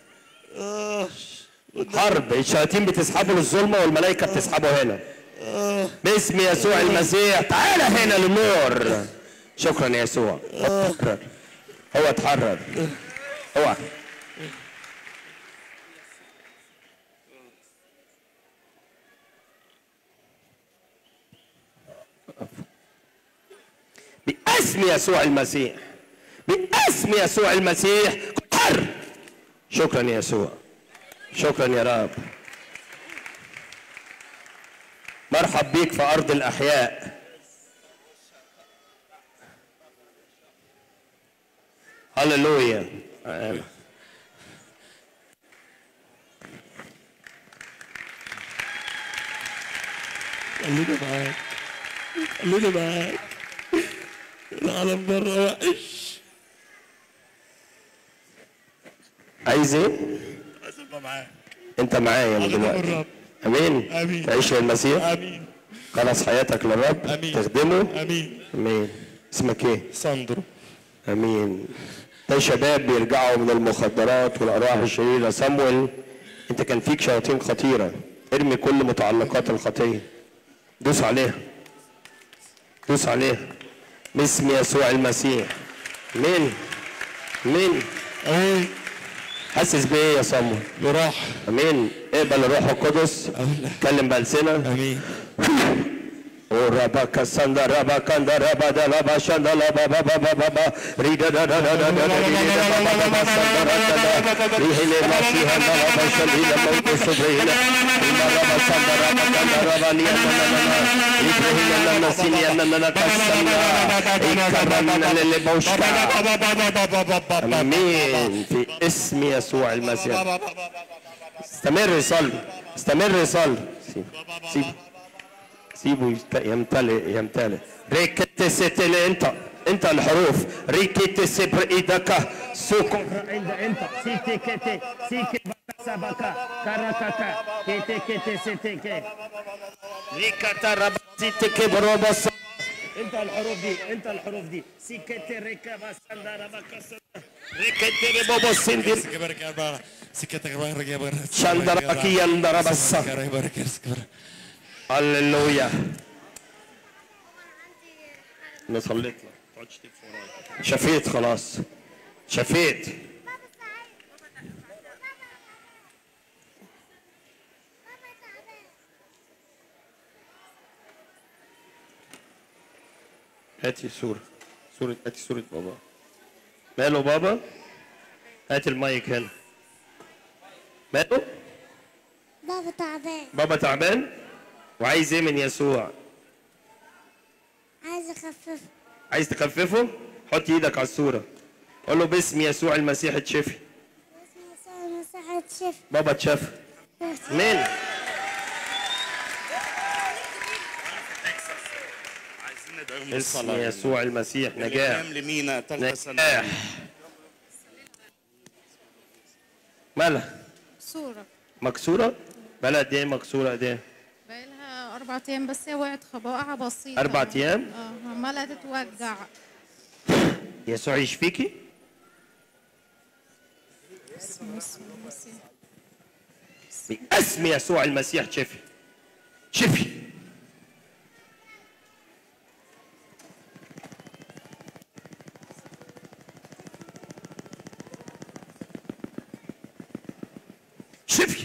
حرب الشياطين بتسحبه للظلمه والملائكه بتسحبه هنا باسم يسوع المسيح تعالى هنا للنور شكرا يا يسوع اتحرر هو اتحرر هو باسم يسوع المسيح باسم يسوع المسيح حر شكرا يا يسوع شكرا يا رب مرحب بيك في ارض الاحياء هللويا آمين. خليني معاك خليني معاك العالم بره وحش عايز ايه؟ عايز ابقى معاك انت معايا من أنا دلوقتي بالرب. امين آمين. تعيش للمسيح امين خلاص حياتك للرب آمين. تخدمه امين امين اسمك ايه ساندرو امين ده شباب بيرجعوا من المخدرات والارواح الشريره صمويل انت كان فيك شياطين خطيره ارمي كل متعلقات الخطيه دوس عليها دوس عليها باسم يسوع المسيح امين امين امين حاسس بايه يا صمويل براحه امين اقبل الروح القدس اتكلم بألسنة امين وربا كسندا ربا كندا ربا دا ربا شندا ربا بابا بابا بابا ريدا دا دا دا دا دا دا ريدا دا بابا بابا سندا ربا دا ريهيني مسيحا دا ربا شندا موت سبرينا ريدا ربا سندا ربا كندا ربا ليا نا نا نا نا ريبرهينا نا نسينيا نا نا نا كسندا إكرمنا للي بوشكا امين في اسم يسوع المسيح استمر يصلي استمر يصلي سيب سيب سيبه يست- يمتلئ يمتلئ ريكت ستل انت انت الحروف ريكت سبر ايدك سوكو عند انت سيتي كتي سيكي سبكا كاراكاكا كيتي كيتي سيتي كي ريكتا رب سيتي كي بروبس انت الحروف دي انت الحروف دي سيكتي ريكا بسندا ربكا ريكتي ريبوبو سندر شندربكي يندربس هللويا انا صليت لك تقعدش تلف ورايا شفيت خلاص شفيت هاتي صورة صورة هاتي صورة بابا ماله بابا هات المايك هنا ماله بابا تعبان بابا تعبان وعايز ايه من يسوع عايز اخففه عايز تخففه حط ايدك على الصورة قول له باسم يسوع المسيح اتشفي باسم يسوع المسيح اتشفى بابا اتشفى مين اسم يسوع المسيح نجاح الإمام لمينا تالتة سنة نجاح مالها صورة مكسورة بلا قد ايه مكسورة قد ايه بقالها أربع أيام بس هي وقعت خباءة بسيطة أربع أيام؟ اه عمالة تتوجع يسوع يشفيكي اسمه اسمه المسيح. باسم يسوع المسيح شفي شفي شفي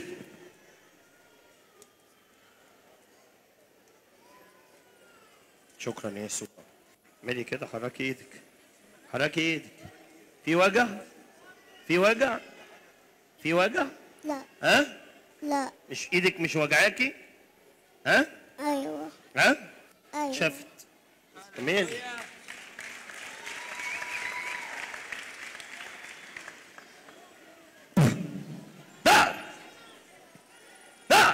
شكرا يا يسوع اعملي كده حركي ايدك حركي ايدك في وجع في وجع في وجع لا ها لا مش ايدك مش وجعاكي ها ايوه ها ايوه شفت امين نار نار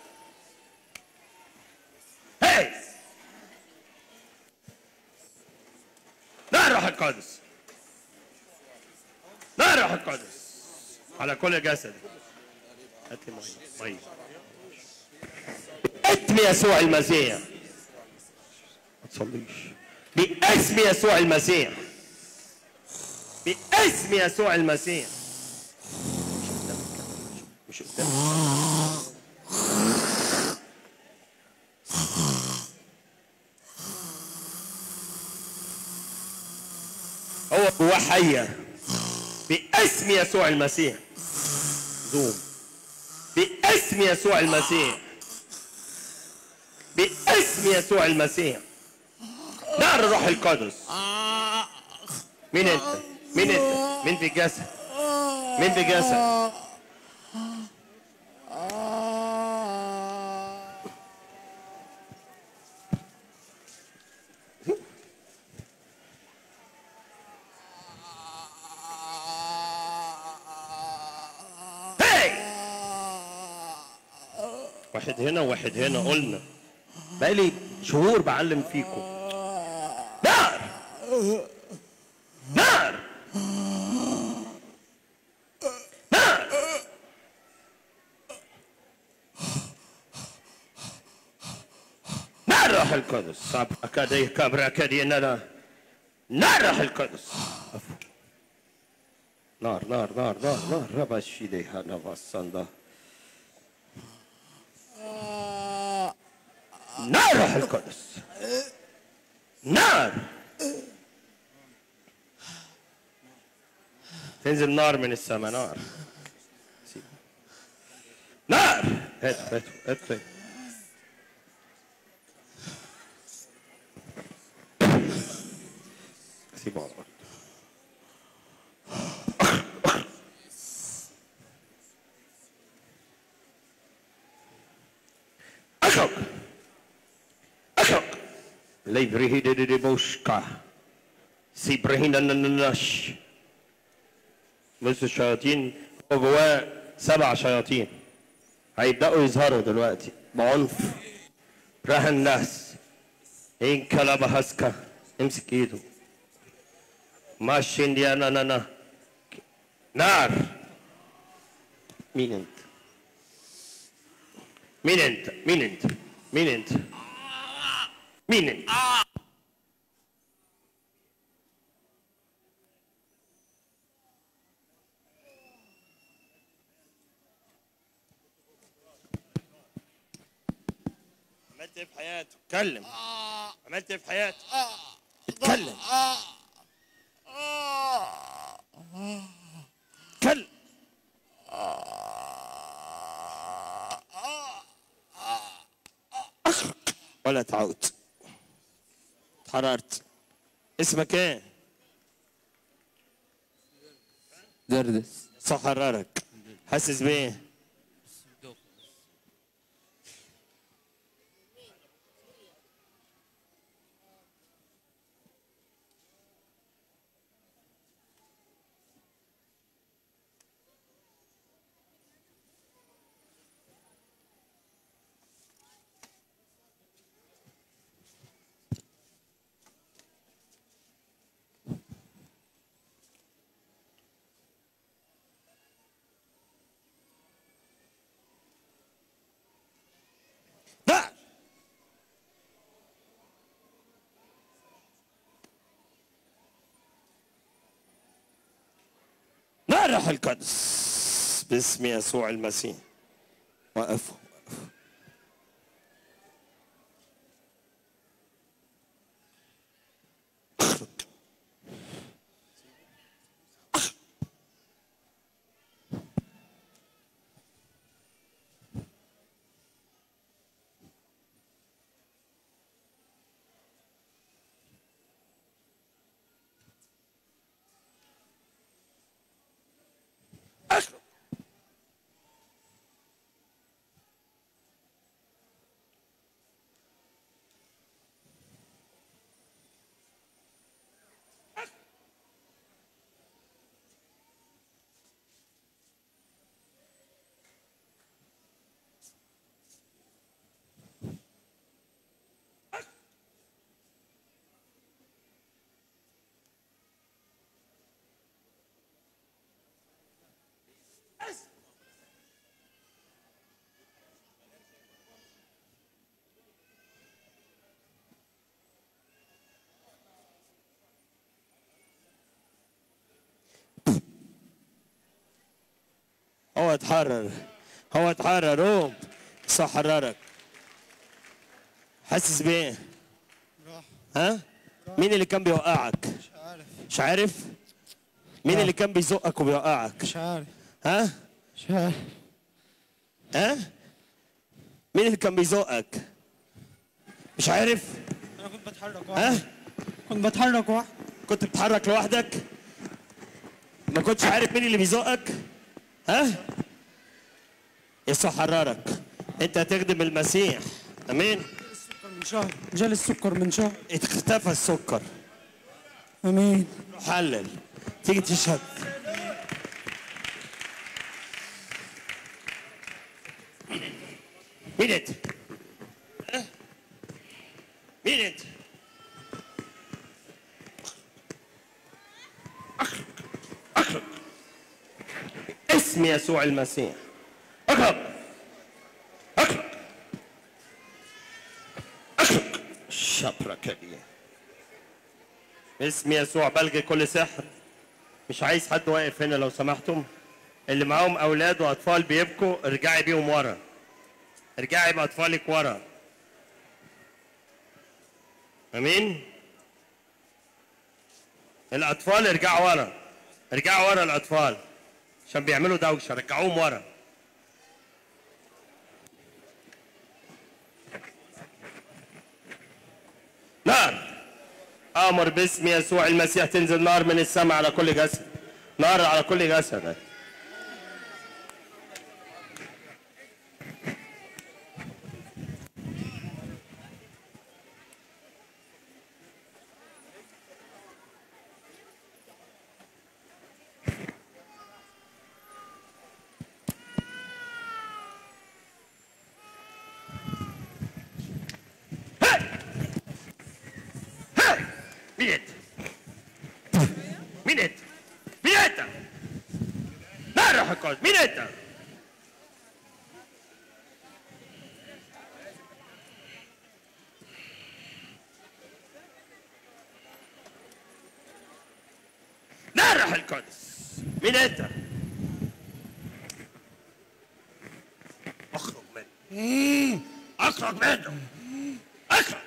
هاي نار روح القدس نار روح القدس على كل جسد هات لي ميه ميه باسم يسوع المسيح ما تصليش باسم يسوع المسيح باسم يسوع المسيح مش قدامك هو جواه حية باسم يسوع المسيح زوم باسم يسوع المسيح باسم يسوع المسيح نار الروح القدس مين انت مين انت مين في الجسد مين في الجسد هاي واحد هنا وواحد هنا قلنا بقالي شهور بعلم فيكم نار نار نار نار روح القدس صبر كدي كبر كدي نار نار روح القدس عفو. نار نار نار نار نار ربا شيدي هنا بصندا نار روح القدس نار تنزل نار من السماء نار نار هات هات هات هات. سيبه على الأرض. أشرب أشرب ليبره دي دي بوشكا سيبرهين النش بص الشياطين هو جواه سبع شياطين هيبدأوا يظهروا دلوقتي بعنف رهن الناس إن كلب هسكا امسك ايده ماشين دي انا انا نار مين انت مين انت مين انت مين انت مين انت عملت ايه في حياته اتكلم عملت ايه في حياته اتكلم اتكلم ولا تعود اتحررت اسمك ايه؟ دردس صح حررك حاسس بايه؟ الروح القدس باسم يسوع المسيح وقفوا هو اتحرر هو اتحرر قوم بس حررك حاسس بايه؟ ها؟ مين اللي كان بيوقعك؟ مش عارف مش عارف؟ مين اللي كان بيزقك وبيوقعك؟ مش عارف ها؟ مش عارف ها؟ مين اللي كان بيزقك؟ مش عارف؟ انا كنت بتحرك ها؟ واحد كنت بتحرك واحد كنت بتتحرك لوحدك؟ ما كنتش عارف مين اللي بيزقك؟ ها؟ يسوع حررك انت هتخدم المسيح امين من شهر جالي السكر من شهر اختفى السكر امين حلل تيجي تشهد مين انت؟ ها؟ مين انت؟ اخرج اخرج اسم يسوع المسيح اخرج اخرج اخرج شبرك دي باسم يسوع بلغي كل سحر مش عايز حد واقف هنا لو سمحتم اللي معاهم اولاد واطفال بيبكوا ارجعي بيهم ورا ارجعي باطفالك ورا امين الاطفال ارجعوا ورا ارجعوا ورا الاطفال عشان بيعملوا دوشه رجعوهم ورا نار امر باسم يسوع المسيح تنزل نار من السماء على كل جسد نار على كل جسد مين انت؟ مين انت؟ مين انت؟ لا روح القدس مين انت؟ لا روح القدس مين انت؟ اخرج منه اخرج منه اخرج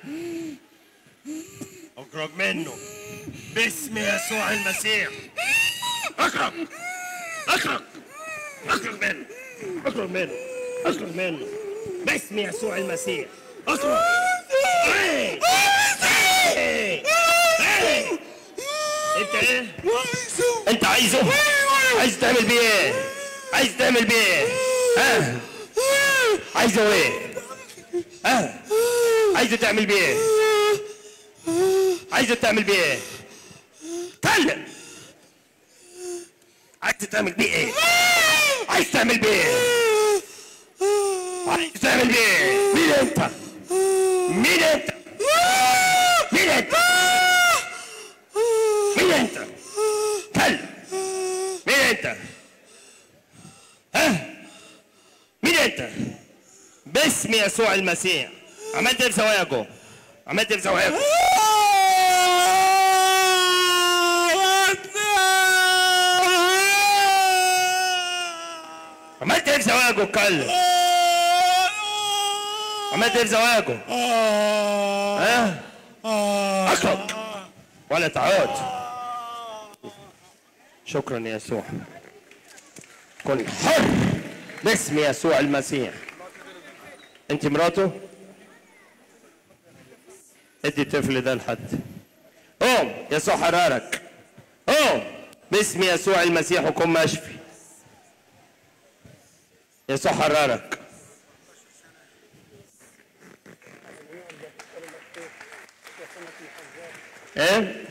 اخرج منه باسم يسوع المسيح اخرج اخرج اخرج منه اخرج منه اخرج منه باسم يسوع المسيح اخرج إيه؟ إيه؟ إيه؟ انت ايه؟ انت عايزه؟ عايز تعمل بيه ايه؟ عايز تعمل بيه ايه؟ ها؟ عايزه ايه؟ ها؟ عايزه تعمل بيه ايه؟ عايزه تعمل بيه ايه؟ اتكلم عايز تعمل بيه ايه؟ عايز تعمل بيه ايه؟ عايز تعمل بيه ايه؟ مين انت؟ مين انت؟ مين انت؟ مين انت؟ اتكلم مين انت؟ ها؟ مين انت؟ باسم يسوع المسيح عملت ايه في زواياكم؟ عملت ايه في زواياكم؟ عملت ايه في زواجه اتكلم عملت ايه في زواجه ها اخرج ولا تعود شكرا يا يسوع كن حر باسم يسوع المسيح انت مراته ادي الطفل ده لحد قوم يسوع حرارك قوم باسم يسوع المسيح وكن مشفي يسوع حرارك ايه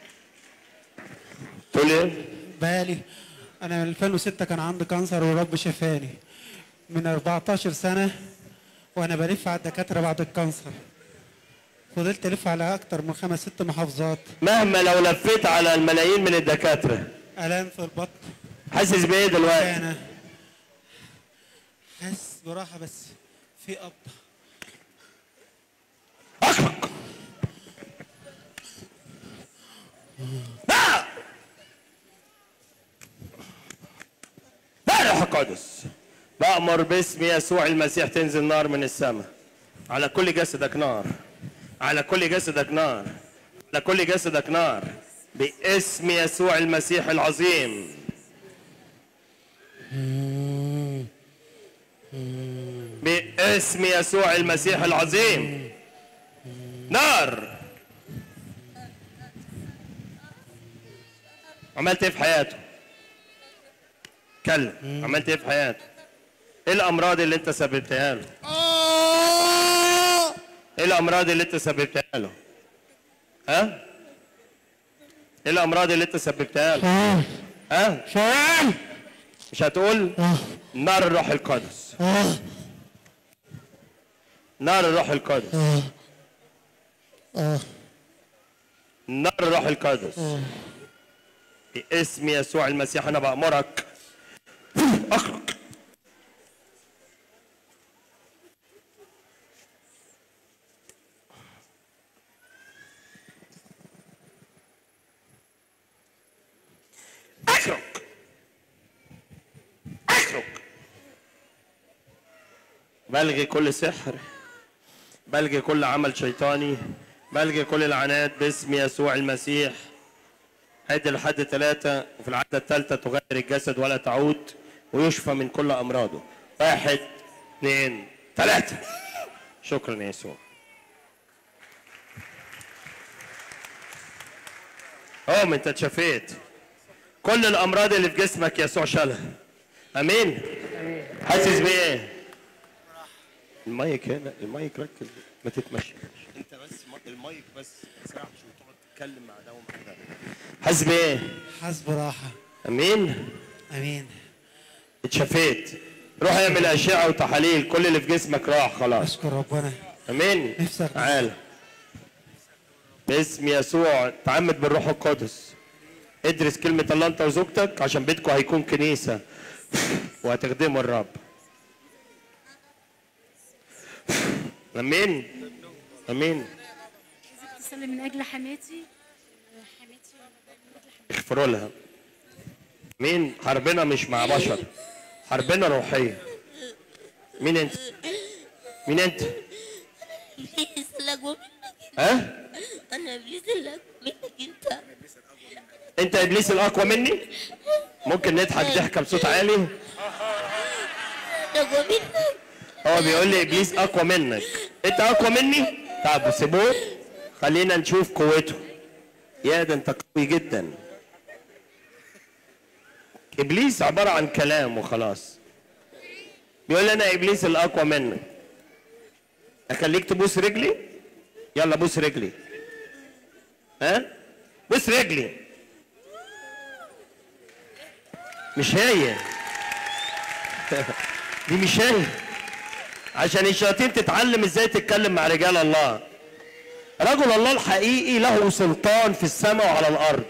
تقول ايه بالي انا من 2006 كان عندي كانسر والرب شفاني من 14 سنه وانا بلف على الدكاتره بعد الكانسر فضلت الف على اكتر من خمس ست محافظات مهما لو لفيت على الملايين من الدكاتره الام في البطن حاسس بايه دلوقتي انا حاسس براحه بس في قبضه لا روح القدس بأمر باسم يسوع المسيح تنزل نار من السماء على كل جسدك نار على كل جسدك نار على كل جسدك نار باسم يسوع المسيح العظيم باسم يسوع المسيح العظيم نار عملت ايه في حياته اتكلم عملت ايه في حياته ايه الامراض اللي انت سببتها له ايه الامراض اللي انت سببتها له ها ايه الامراض اللي انت سببتها له ها مش هتقول نار الروح القدس نار الروح القدس نار الروح القدس باسم يسوع المسيح انا بامرك اخرج اخرج اخرج بلغي كل سحر بلغي كل عمل شيطاني بلغي كل العنات باسم يسوع المسيح عد لحد ثلاثة وفي العدة الثالثة تغير الجسد ولا تعود ويشفى من كل أمراضه واحد اثنين ثلاثة شكرا يا يسوع قوم انت اتشفيت كل الأمراض اللي في جسمك يسوع شالها أمين حاسس بإيه؟ المايك هنا المايك ركز ما تتمشى انت بس المايك بس ساعة عشان تقعد تتكلم مع ده ومع ده حاسس بايه؟ حاسس براحه امين امين اتشفيت روح اعمل اشعه وتحاليل كل اللي في جسمك راح خلاص اشكر ربنا امين نفسك تعال باسم يسوع تعمد بالروح القدس ادرس كلمة الله انت وزوجتك عشان بيتكم هيكون كنيسة وهتخدموا الرب امين امين تصلي من اجل حماتي اغفروا لها مين حربنا مش مع بشر حربنا روحية مين انت مين انت ابليس اللي اقوى منك ها انا ابليس اللي اقوى منك انت انت ابليس الاقوى مني ممكن نضحك ضحكة بصوت عالي انا اقوى منك هو بيقول لي ابليس اقوى منك انت اقوى مني طب سيبوه خلينا نشوف قوته يا ده انت قوي جدا ابليس عباره عن كلام وخلاص بيقول لي انا ابليس الاقوى منك اخليك تبوس رجلي يلا بوس رجلي ها بوس رجلي مش هي دي مش هي عشان الشياطين تتعلم ازاي تتكلم مع رجال الله رجل الله الحقيقي له سلطان في السماء وعلى الارض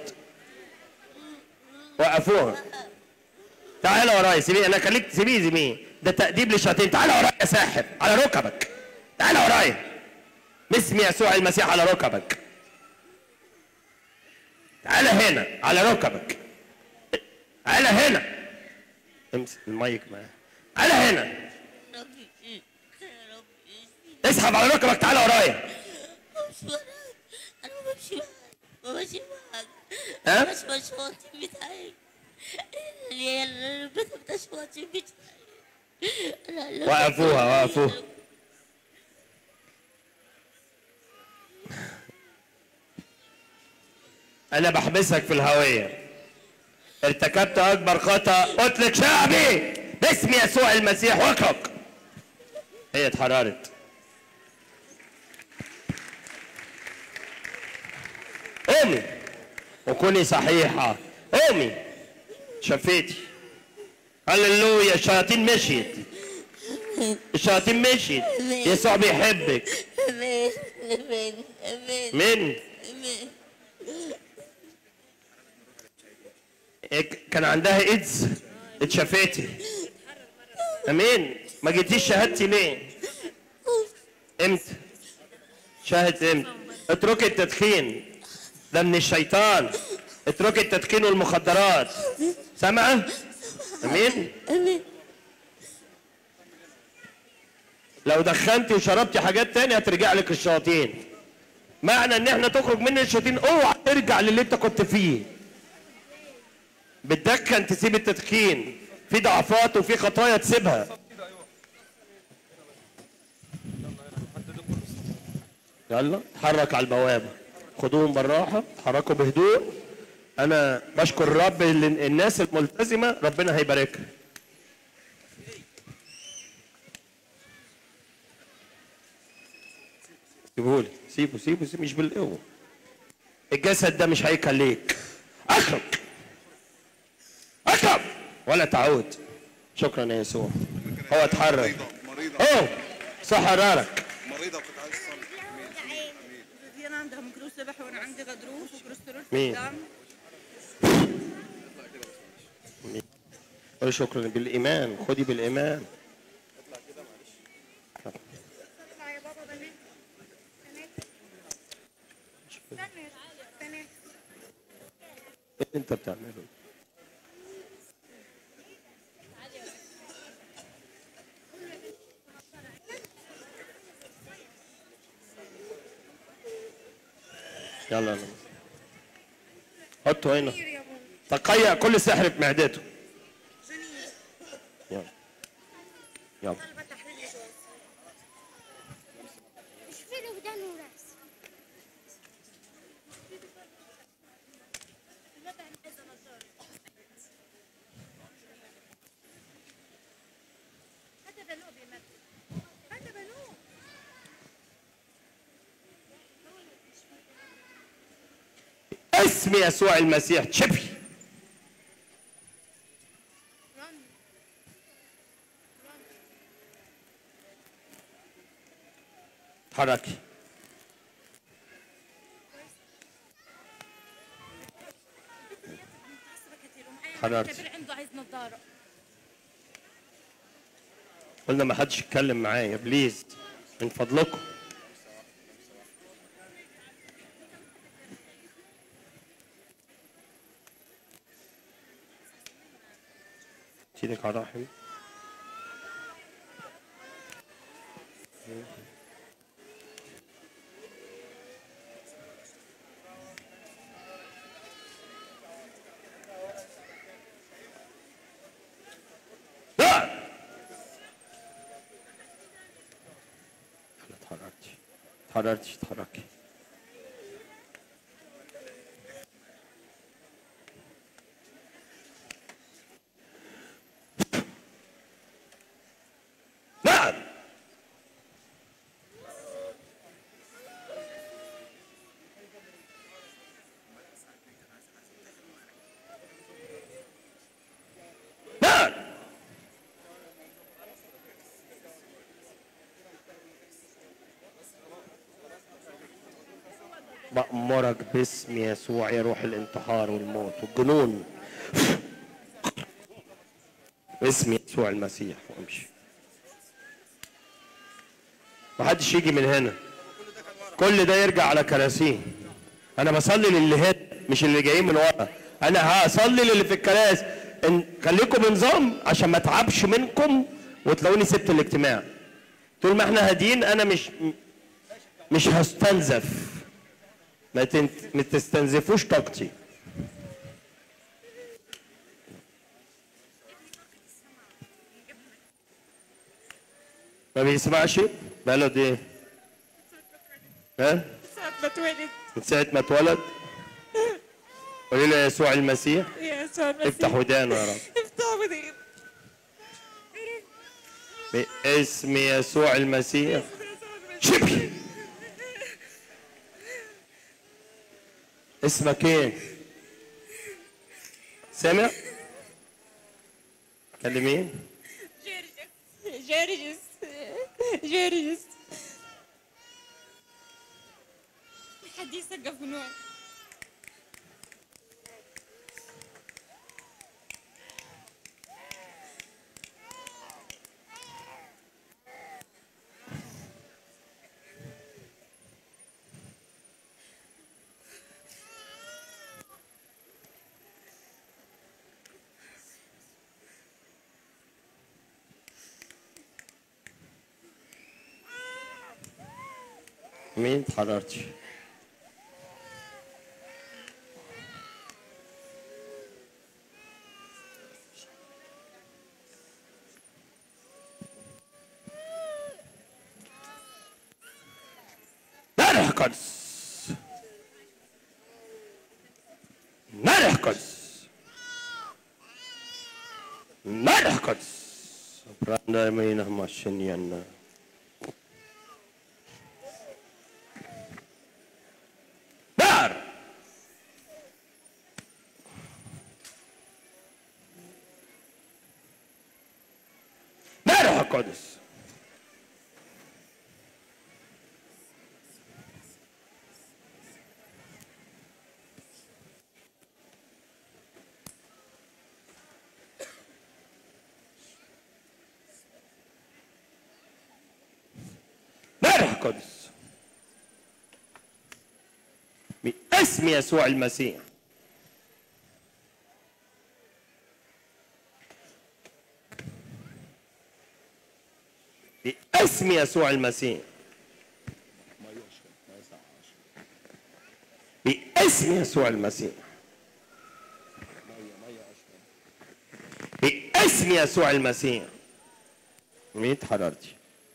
وقفوها تعالى ورايا سيبيه انا خليك سيبيه سيبيه ده تأديب للشياطين تعالى ورايا يا ساحر على ركبك تعالى ورايا باسم يسوع المسيح على ركبك تعالى هنا على ركبك تعالى هنا امسك المايك معاه تعالى هنا اسحب على ركبك تعالى ورايا انا ما بمشي معاك ما بمشي معاك ها؟ مش مشواتي بتاعي اللي البيت بتاع شواتي بتاعي أنا لما- وقفوها وقفوها انا بحبسك في الهوية ارتكبت اكبر خطأ اطلق شعبي باسم يسوع المسيح واخرج هي اتحررت قومي وكوني صحيحة قومي شفيتي هللويا الشياطين مشيت الشياطين مشيت يسوع بيحبك امين امين امين من امين إك- كان عندها ايدز اتشفتي امين ما جيتيش شهادتي ليه امتى شاهدت امتى اتركي التدخين ده من الشيطان اتركي التدخين والمخدرات سامعه امين امين لو دخنتي وشربتي حاجات تانية هترجع لك الشياطين معنى ان احنا تخرج من الشياطين اوعى ترجع للي انت كنت فيه بتدخن تسيب التدخين في ضعفات وفي خطايا تسيبها يلا اتحرك على البوابة خدوهم بالراحة اتحركوا بهدوء انا بشكر الرب اللي الناس الملتزمة ربنا هيباركها سيبهولي سيبه سيبه سيبه مش بالقوة الجسد ده مش هيكل ليك اخرج اخرج ولا تعود شكرا يا يسوع هو اتحرك اوه صح حرارك مريضه وكنت عايز تصلي دي انا عندها ميكروب سبح وانا عندي غضروف وكوليسترول في مين؟ الدم قولي شكرا بالايمان خدي بالايمان اطلع يا بابا بنات بنات استنى بنات ايه اللي انت بتعمله يلا يلا حطه هنا تقيأ كل سحر في معدته يلا يلا مش في له ودان وراس هذا بنوب يا مريم هذا بنوب اسم يسوع المسيح تشفي تحركي حررتي كبير عنده عايز نظاره قلنا ما حدش يتكلم معايا بليز من فضلكم ايدك على رحمي لا اتحركتي اتحركتي اتحركي نعم نعم بأمرك باسم يسوع يا روح الانتحار والموت والجنون باسم يسوع المسيح وامشي محدش يجي من هنا كل ده يرجع على كراسيه انا بصلي للي هنا مش اللي جايين من ورا انا هصلي للي في الكراسي ان خليكم بنظام عشان ما اتعبش منكم وتلاقوني سبت الاجتماع طول ما احنا هاديين انا مش مش هستنزف ما, تنت... ما تستنزفوش طاقتي ما بيسمعش بقاله قد ايه ها ساعة ما اتولد من ساعة ما اتولد قولي له يسوع المسيح يا يسوع المسيح افتح ودانه يا رب افتح ودانه باسم يسوع المسيح شبي اسمك ايه؟ سامع؟ كلمين جرجس جرجس حد يسقف من وين مين اتحررتي؟ نار القدس نار القدس نار القدس براندا مينا ماشينيانا نار نار القدس نار القدس باسم يسوع المسيح باسم يسوع المسيح باسم يسوع المسيح باسم يسوع المسيح مين حرارتي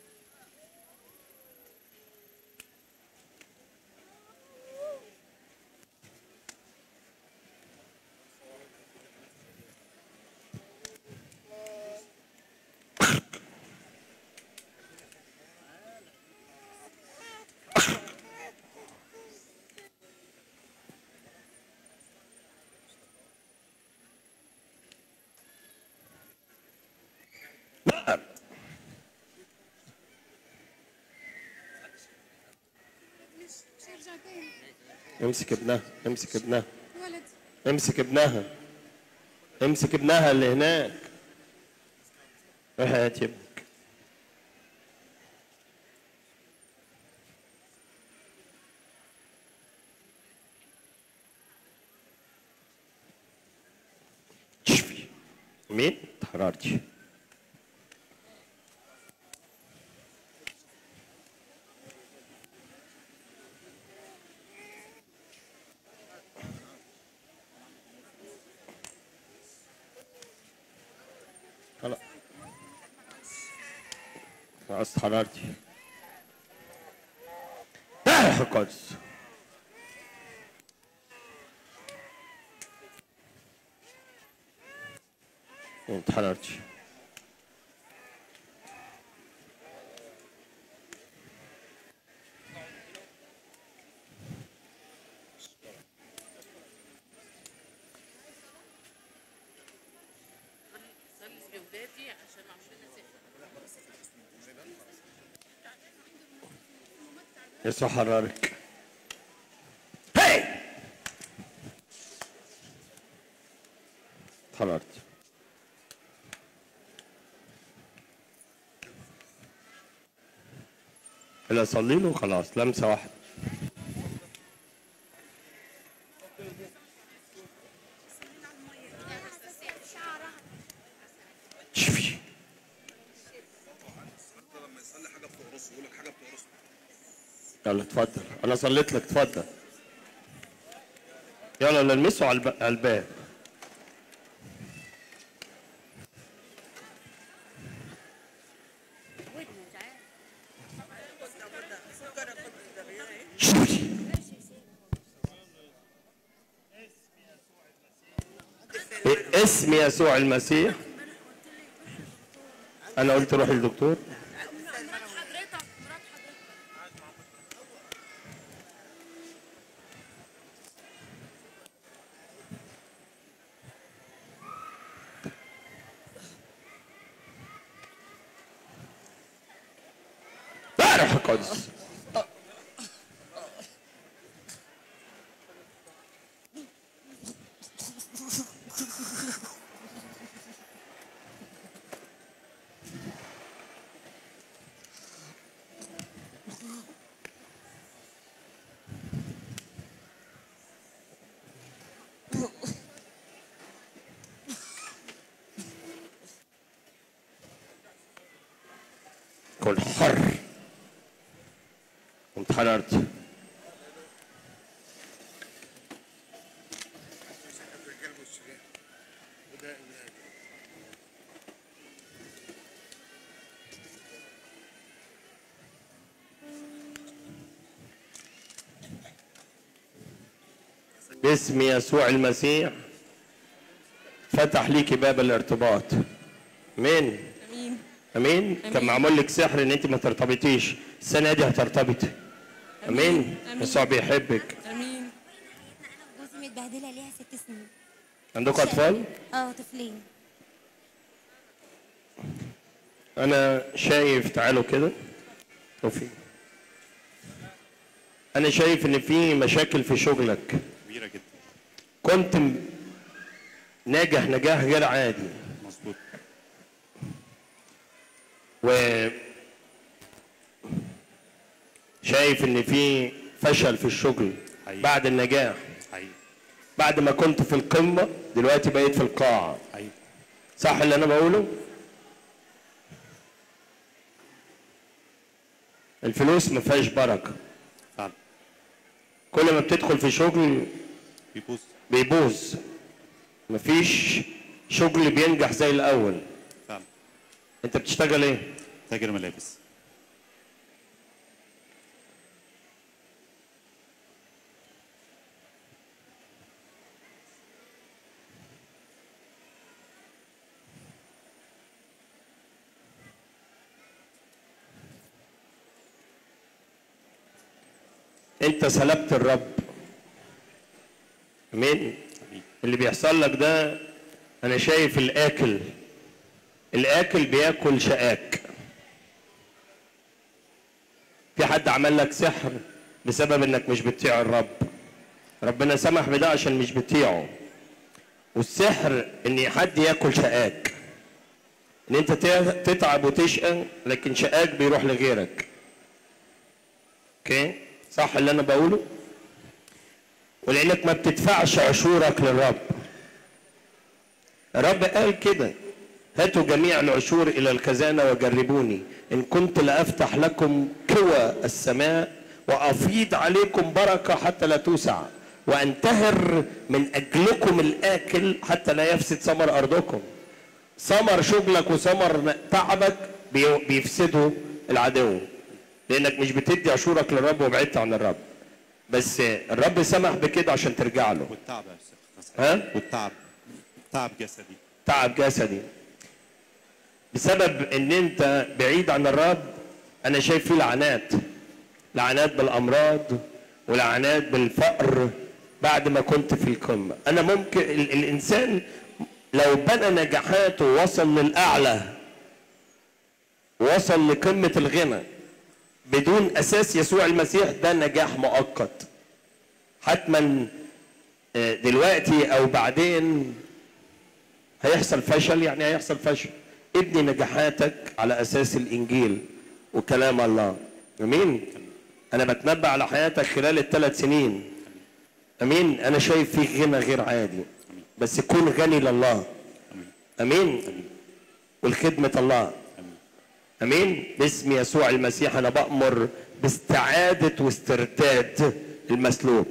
نار امسك ابنها امسك ابنها ولد امسك ابنها امسك ابنها اللي هناك روح هات ابنك شفي مين حرارتي خلاص خلاص حرارتي روح القدس انت حرارتي يسوع حررك هي حررت إلا صلي له خلاص لمسة واحدة شفي يلا اتفضل انا صليت لك اتفضل يلا نلمسه على الب- على الباب اسم يسوع المسيح انا قلت روح للدكتور لا روح القدس كن حر وانتحررت باسم يسوع المسيح فتح ليكي باب الارتباط امين امين امين كان أمين. معمول لك سحر ان انت ما ترتبطيش السنه دي هترتبطي امين أمين. يسوع بيحبك امين جوزي متبهدله ليها ست سنين عندكم اطفال اه طفلين انا شايف تعالوا كده وفي انا شايف ان في مشاكل في شغلك كبيره جدا كنت م- ناجح نجاح غير عادي مظبوط و شايف ان في فشل في الشغل حقيقي. بعد النجاح حقيقي بعد ما كنت في القمة دلوقتي بقيت في القاع حقيقي صح اللي انا بقوله الفلوس ما فيهاش بركة فعلا كل ما بتدخل في شغل بيبوظ بيبوظ مفيش شغل بينجح زي الاول فعلا انت بتشتغل ايه تاجر ملابس انت سلبت الرب امين اللي بيحصل لك ده انا شايف الاكل الاكل بياكل شقاك في حد عمل لك سحر بسبب انك مش بتطيع الرب ربنا سمح بده عشان مش بتطيعه والسحر ان حد ياكل شقاك ان انت ت- تتعب وتشقى لكن شقاك بيروح لغيرك اوكي صح اللي انا بقوله ولانك ما بتدفعش عشورك للرب الرب قال كده هاتوا جميع العشور الى الخزانه وجربوني ان كنت لافتح لكم كوى السماء وافيض عليكم بركه حتى لا توسع وانتهر من اجلكم الاكل حتى لا يفسد ثمر ارضكم ثمر شغلك وثمر تعبك بي- بيفسدوا العدو لانك مش بتدي عشورك للرب وبعدت عن الرب بس الرب سمح بكده عشان ترجع له والتعب يا استاذ ها والتعب تعب جسدي تعب جسدي بسبب ان انت بعيد عن الرب انا شايف فيه لعنات لعنات بالامراض ولعنات بالفقر بعد ما كنت في القمه انا ممكن ال- الانسان لو بنى نجاحاته وصل للاعلى وصل لقمه الغنى بدون اساس يسوع المسيح ده نجاح مؤقت حتما آه، دلوقتي او بعدين هيحصل فشل يعني هيحصل فشل ابني نجاحاتك على اساس الانجيل وكلام الله امين انا بتنبأ على حياتك خلال الثلاث سنين امين انا شايف فيك غنى غير عادي بس كن غني لله امين والخدمة الله امين باسم يسوع المسيح انا بأمر باستعادة واسترداد المسلوب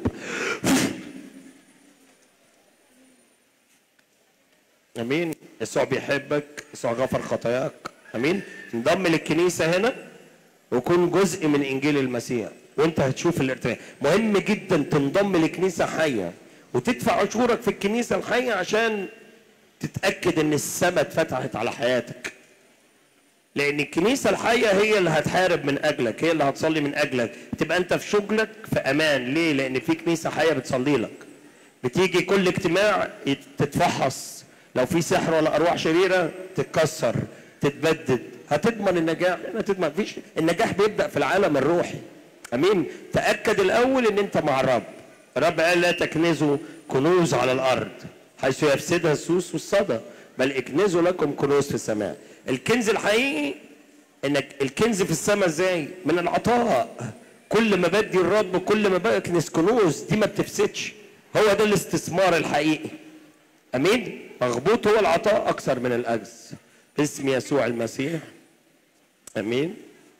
امين يسوع بيحبك يسوع غفر خطاياك امين انضم للكنيسه هنا وكون جزء من انجيل المسيح وانت هتشوف الارتفاع مهم جدا تنضم لكنيسه حيه وتدفع عشورك في الكنيسه الحيه عشان تتاكد ان السماء اتفتحت على حياتك لان الكنيسه الحيه هي اللي هتحارب من اجلك هي اللي هتصلي من اجلك تبقى انت في شغلك في امان ليه لان في كنيسه حيه بتصلي لك بتيجي كل اجتماع يت- تتفحص لو في سحر ولا ارواح شريره تتكسر تتبدد هتضمن النجاح هتضمن فيش النجاح بيبدا في العالم الروحي امين تاكد الاول ان انت مع الرب الرب قال لا تكنزوا كنوز على الارض حيث يفسدها السوس والصدى بل اكنزوا لكم كنوز في السماء الكنز الحقيقي انك الكنز في السماء ازاي من العطاء كل ما بدي الرب كل ما بكنس كنوز دي ما بتفسدش هو ده الاستثمار الحقيقي امين مغبوط هو العطاء اكثر من الاجز باسم يسوع المسيح امين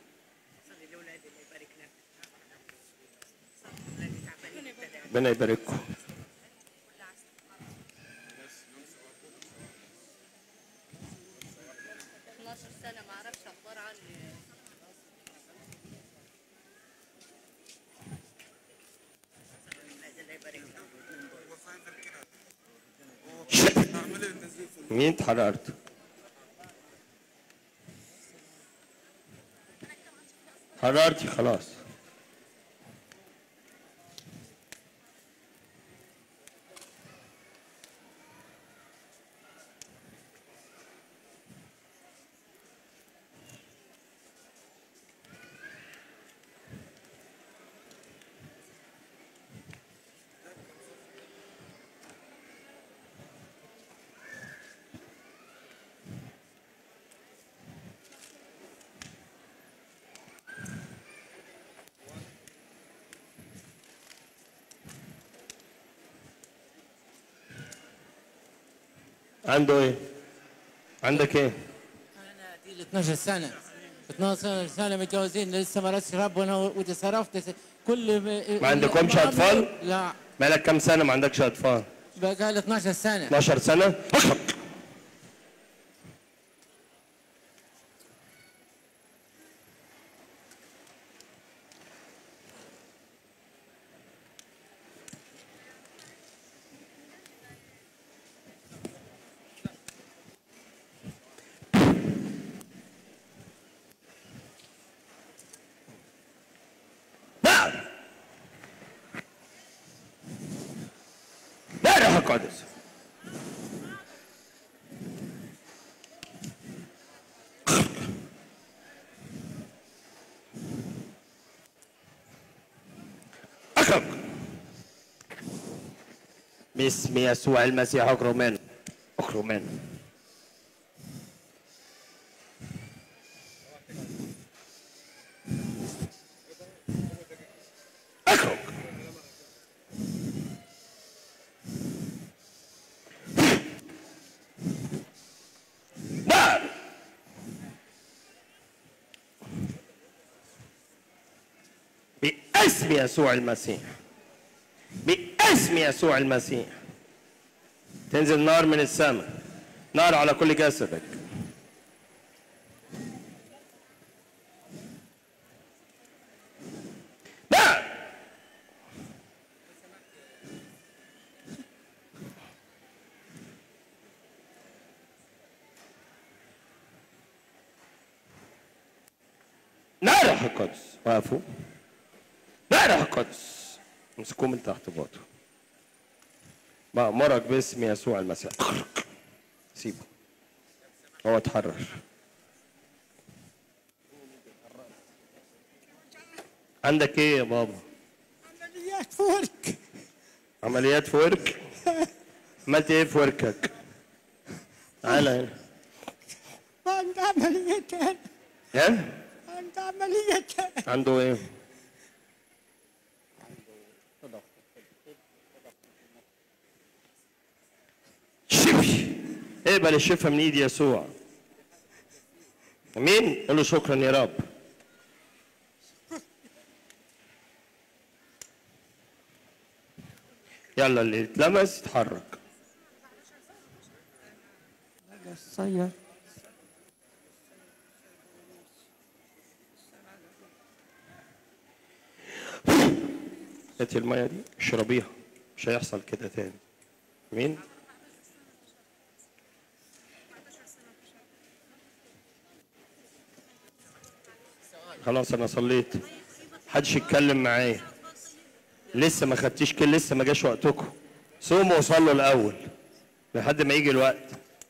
ربنا يبارككم سنة ما اعرفش اخبار عني مين اتحررت حررتي خلاص عنده ايه عندك ايه دي 12 سنة 12 سنة متجوزين لسه ما رأسش ربنا وتصرفت كل ما عندكمش اطفال لا بقالك كام سنه ما عندكش اطفال بقى لي 12 سنة 12 سنه لا روح القدس اخرج باسم يسوع المسيح اخرج منه اخرج منه اخرج نار باسم يسوع المسيح باسم يسوع المسيح تنزل نار من السماء نار على كل جسدك نار نار روح القدس وقفوا نار روح القدس امسكوه من تحت باطه بأمرك باسم يسوع المسيح اخرج سيبه هو اتحرر عندك ايه يا بابا عمليات في ورك عمليات في ورك عملت ايه في وركك تعالى هنا عندي عمليات أنا. ها عندي عمليات أنا. عنده ايه شفي اقبل الشفاء من ايد يسوع امين قول له شكرا يا رب يلا اللي يتلمس يتحرك قصير هاتي المية دي اشربيها مش هيحصل كده تاني مين؟ خلاص انا صليت محدش يتكلم معايا لسه ما خدتيش كل لسه ما جاش وقتكم صوموا وصلوا الاول لحد ما يجي الوقت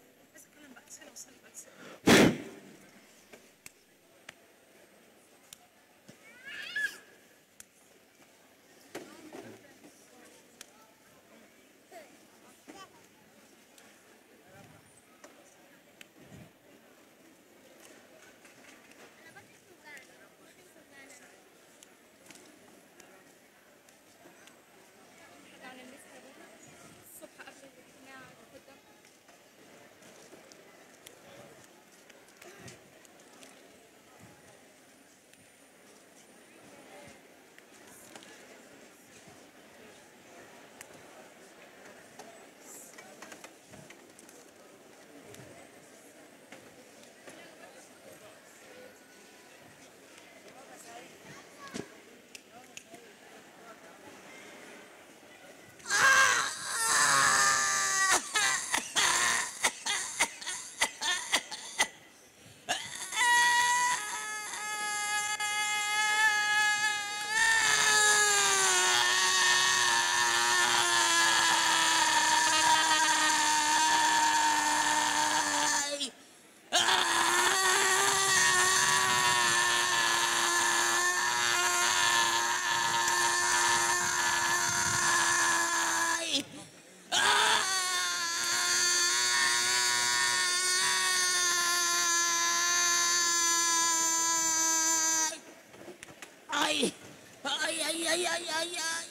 اي اي اي اي اي اي اي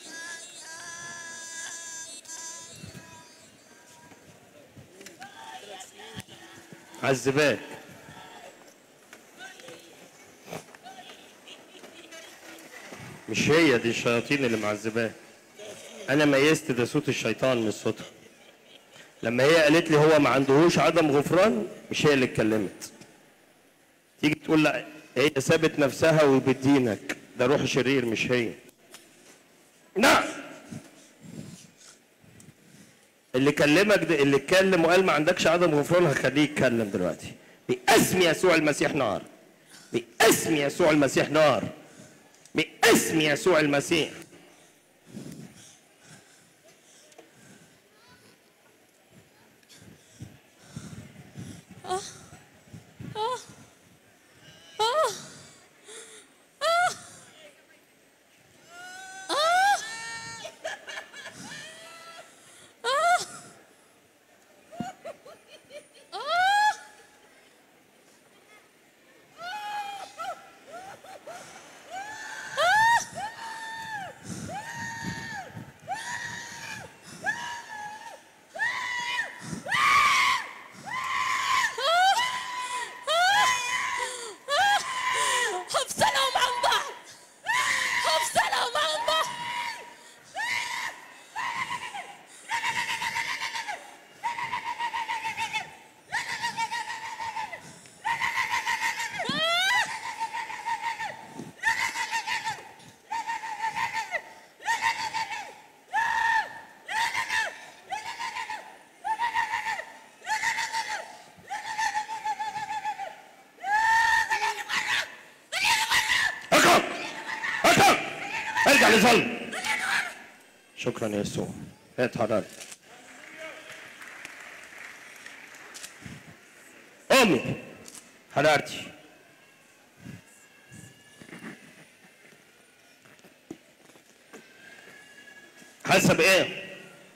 عذباك مش هي دي الشياطين اللي معذباك انا ميزت ده صوت الشيطان من صوتها لما هي قالت لي هو ما عندهوش عدم غفران مش هي اللي اتكلمت تيجي تقول لا هي سابت نفسها وبتدينك ده روح شرير مش هي نعم اللي كلمك ده اللي اتكلم وقال ما عندكش عدم غفران هخليه يتكلم دلوقتي باسم يسوع المسيح نار باسم يسوع المسيح نار باسم يسوع المسيح آه آه آه آه آه آه آه هفصلهم عن بعض هفصلهم عن بعض اقعد اقعد ارجع لصلي شكرا يا يسوع هات حرارة امي حرارتي حاسه بايه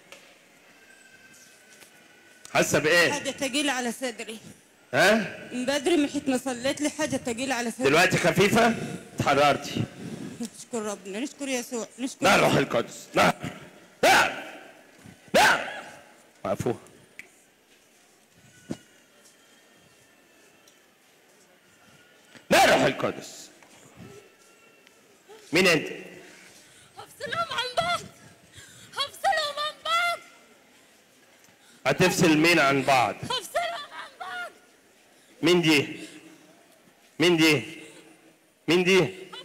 حاسه بايه حاجة تقيلة على صدري ها من بدري من حيت ما صليت لي حاجة تقيلة على صدري دلوقتي خفيفه اتحررتي نشكر ربنا نشكر يسوع نشكر نعم روح القدس نعم نعم نعم وقفوها نعم روح القدس مين انت؟ هفصلهم عن بعض هفصلهم عن هتفصل مين عن بعض مين دي مين دي مين دي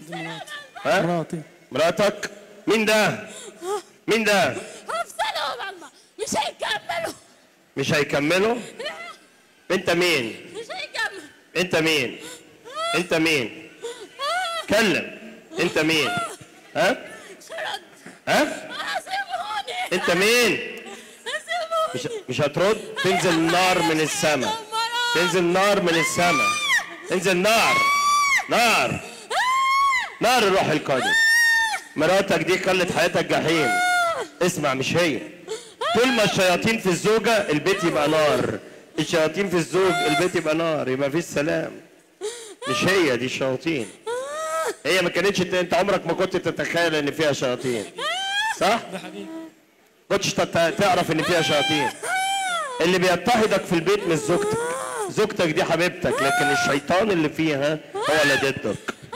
ها مراتي مراتك مين ده مين ده هفصلهم الله مش هيكملوا مش هيكملوا انت مين مش هيكملوا انت مين انت مين كلم انت مين ها شرد ها سيبوني انت مين مش مش هترد تنزل نار من السماء تنزل نار من السماء تنزل نار نار نار الروح القدس مراتك دي خلت حياتك جحيم اسمع مش هي طول ما الشياطين في الزوجة البيت يبقى نار الشياطين في الزوج البيت يبقى نار يبقى فيش سلام مش هي دي الشياطين هي ما كانتش انت عمرك ما كنت تتخيل ان فيها شياطين صح؟ ده حقيقي كنتش تت- تعرف ان فيها شياطين اللي بيضطهدك في البيت مش زوجتك زوجتك دي حبيبتك لكن الشيطان اللي فيها هو اللي ضدك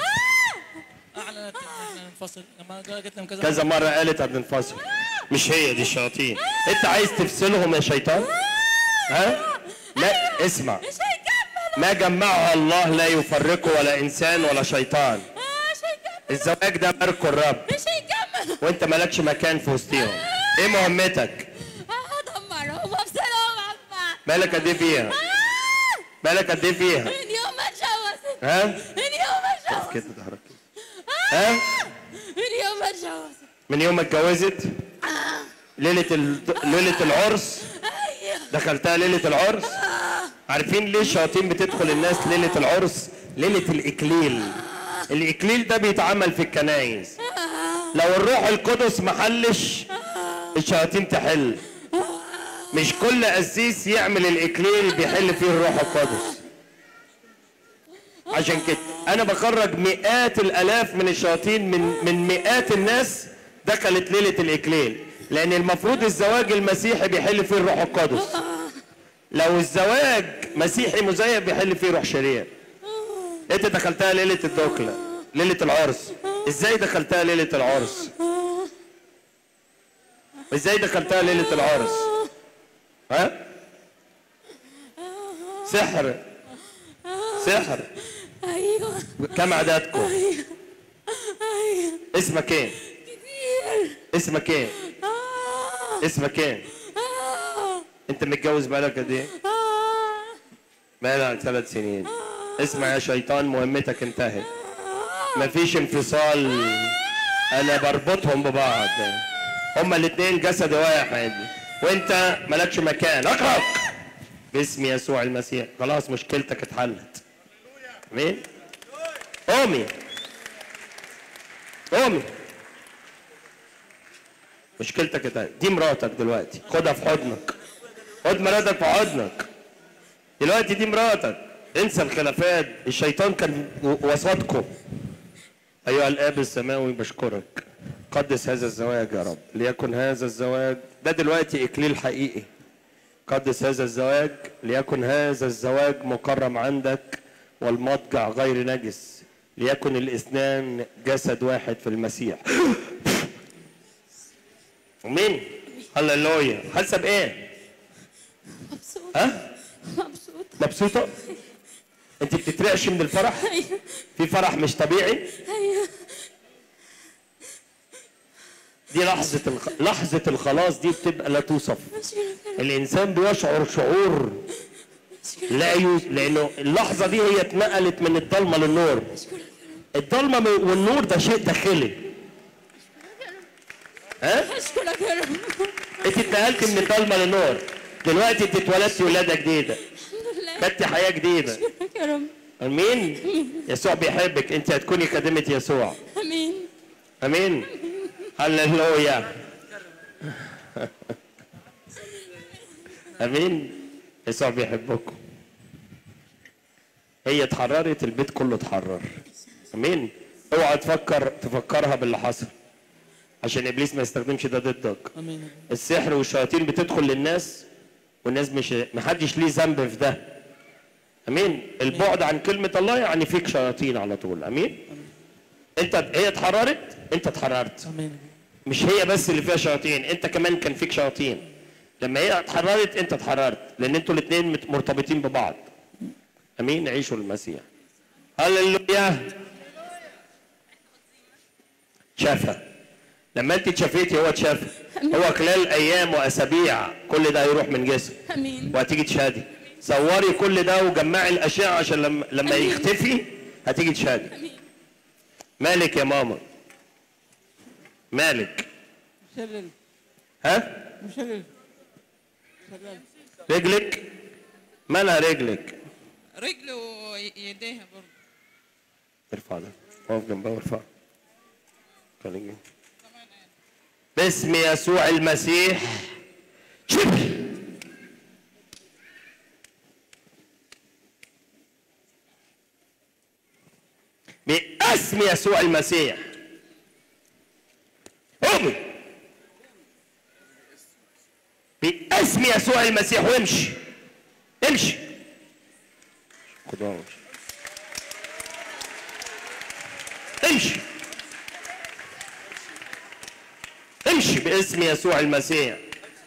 اعلنت ان احنا ننفصل لما قالت لهم كذا كذا مرة قالت هننفصل مش هي دي الشياطين انت عايز تفصلهم يا شيطان ها لا اسمع ما جمعها الله لا يفرقه ولا انسان ولا شيطان الزواج ده ملك الرب مش هيكملوا وانت مالكش مكان في وسطهم ايه مهمتك هدمرهم وافصلهم عن بعض مالك قد ايه فيها مالك قد ايه فيها من يوم ما اتجوزت ها من يوم ما اتجوزت كده ظهرك ها من يوم ما اتجوزت من يوم ما اتجوزت ليلة ال... ليلة العرس دخلتها ليلة العرس عارفين ليه الشياطين بتدخل الناس ليلة العرس ليلة الإكليل الإكليل ده بيتعمل في الكنايس لو الروح القدس محلش الشياطين تحل مش كل قسيس يعمل الإكليل بيحل فيه الروح القدس عشان كده انا بخرج مئات الالاف من الشياطين من من مئات الناس دخلت ليله الاكليل لان المفروض الزواج المسيحي بيحل فيه الروح القدس لو الزواج مسيحي مزيف بيحل فيه روح شرير انت دخلتها ليله الدخله ليله العرس ازاي دخلتها ليله العرس ازاي دخلتها ليله العرس ها سحر سحر ايوه كم عددكم ايوه ايوه اسمك ايه كتير اسمك ايه آه. اسمك ايه آه. انت متجوز بقالك قد ايه آه. بقالك ثلاث سنين اسمع يا شيطان مهمتك انتهت مفيش انفصال انا بربطهم ببعض هما الاثنين جسد واحد وانت مالكش مكان اخرج باسم يسوع المسيح خلاص مشكلتك اتحلت امين قومي قومي مشكلتك اتحلت دي مراتك دلوقتي خدها في حضنك خد مراتك في حضنك دلوقتي دي مراتك انسى الخلافات الشيطان كان و- وسطكم ايها الاب السماوي بشكرك قدس هذا الزواج يا رب ليكن هذا الزواج ده دلوقتي اكليل حقيقي قدس هذا الزواج ليكن هذا الزواج مكرم عندك والمضجع غير نجس ليكن الاثنان جسد واحد في المسيح امين هللويا حاسه بايه مبسوطة ها مبسوطة مبسوطه انت بتترعشي من الفرح ايوه في فرح مش طبيعي ايوه دي لحظه الخ... لحظه الخلاص دي بتبقى لا توصف أشكرك يا رب. الانسان بيشعر شعور لا يوز... لانه اللحظه دي هي اتنقلت من الضلمه للنور الضلمه من- والنور ده شيء داخلي ها اشكرك يا رب انت اتنقلت من الضلمه للنور دلوقتي انت اتولدتي ولاده جديده الحمد لله خدتي حياه جديده اشكرك يا رب امين يسوع بيحبك انت هتكوني خادمه يسوع امين امين هللويا امين يسوع بيحبكم هي اتحررت البيت كله اتحرر امين اوعى تفكر تفكرها باللي حصل عشان ابليس ما يستخدمش ده ضدك امين السحر والشياطين بتدخل للناس والناس مش محدش ليه ذنب في ده امين البعد عن كلمه الله يعني فيك شياطين على طول امين انت هي اتحررت انت اتحررت امين مش هي بس اللي فيها شياطين انت كمان كان فيك شياطين لما هي اتحررت انت اتحررت لان انتوا الاثنين مرتبطين ببعض امين عيشوا المسيح هللويا شافها لما انت اتشافيتي هو اتشافى هو خلال ايام واسابيع كل ده هيروح من جسمه امين وهتيجي تشهدي صوري كل ده وجمعي الاشياء عشان لما لما يختفي هتيجي تشهدي مالك يا ماما مالك مشلل ها مشلل شلل رجلك مالها رجلك رجله ويديها برضه ارفع ده اقف جنبها وارفع خليك جنبي. باسم يسوع المسيح شبه باسم يسوع المسيح قومي باسم يسوع المسيح وامشي امشي خدوها وامشي امشي امشي باسم يسوع المسيح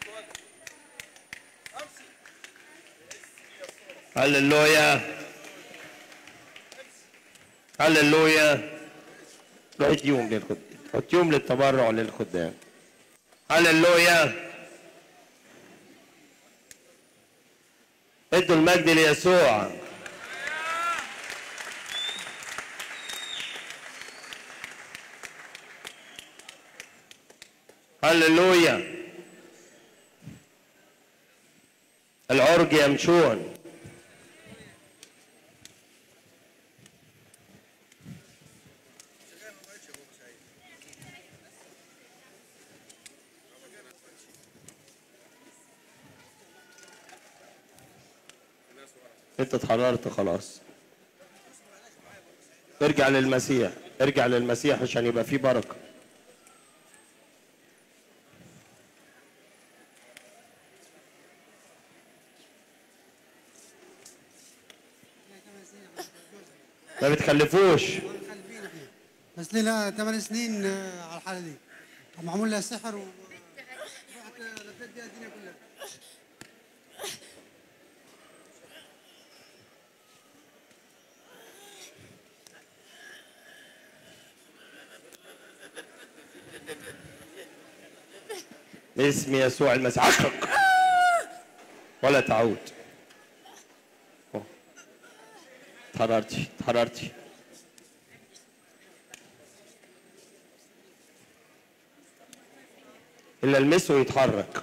هللويا هللويا روح يوم للخدام حط يوم للتبرع للخدام هللويا ادوا المجد ليسوع هللويا العرج يمشون انت اتحررت خلاص ارجع للمسيح ارجع للمسيح عشان يبقى فيه بركه ما بتخلفوش بس لنا ثمان سنين آه، على الحاله دي ومعمول لها سحر و رحت لفيت بيها الدنيا كلها باسم يسوع المسيح عشقك ولا تعود أوه. اتحررتي اتحررتي اللي المسه يتحرك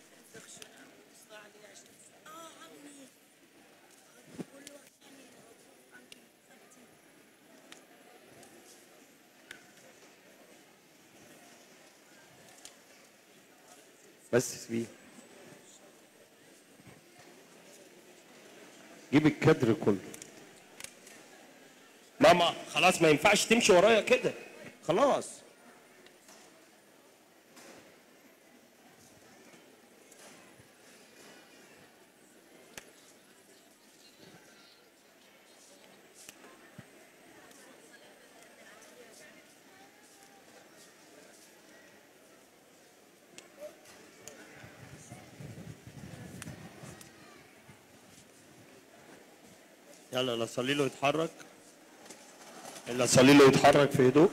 بس سيبيه جيب الكدر كله ماما خلاص ما ينفعش تمشي ورايا كده خلاص يلا اللي اصلي له يتحرك اللي اصلي له يتحرك في هدوء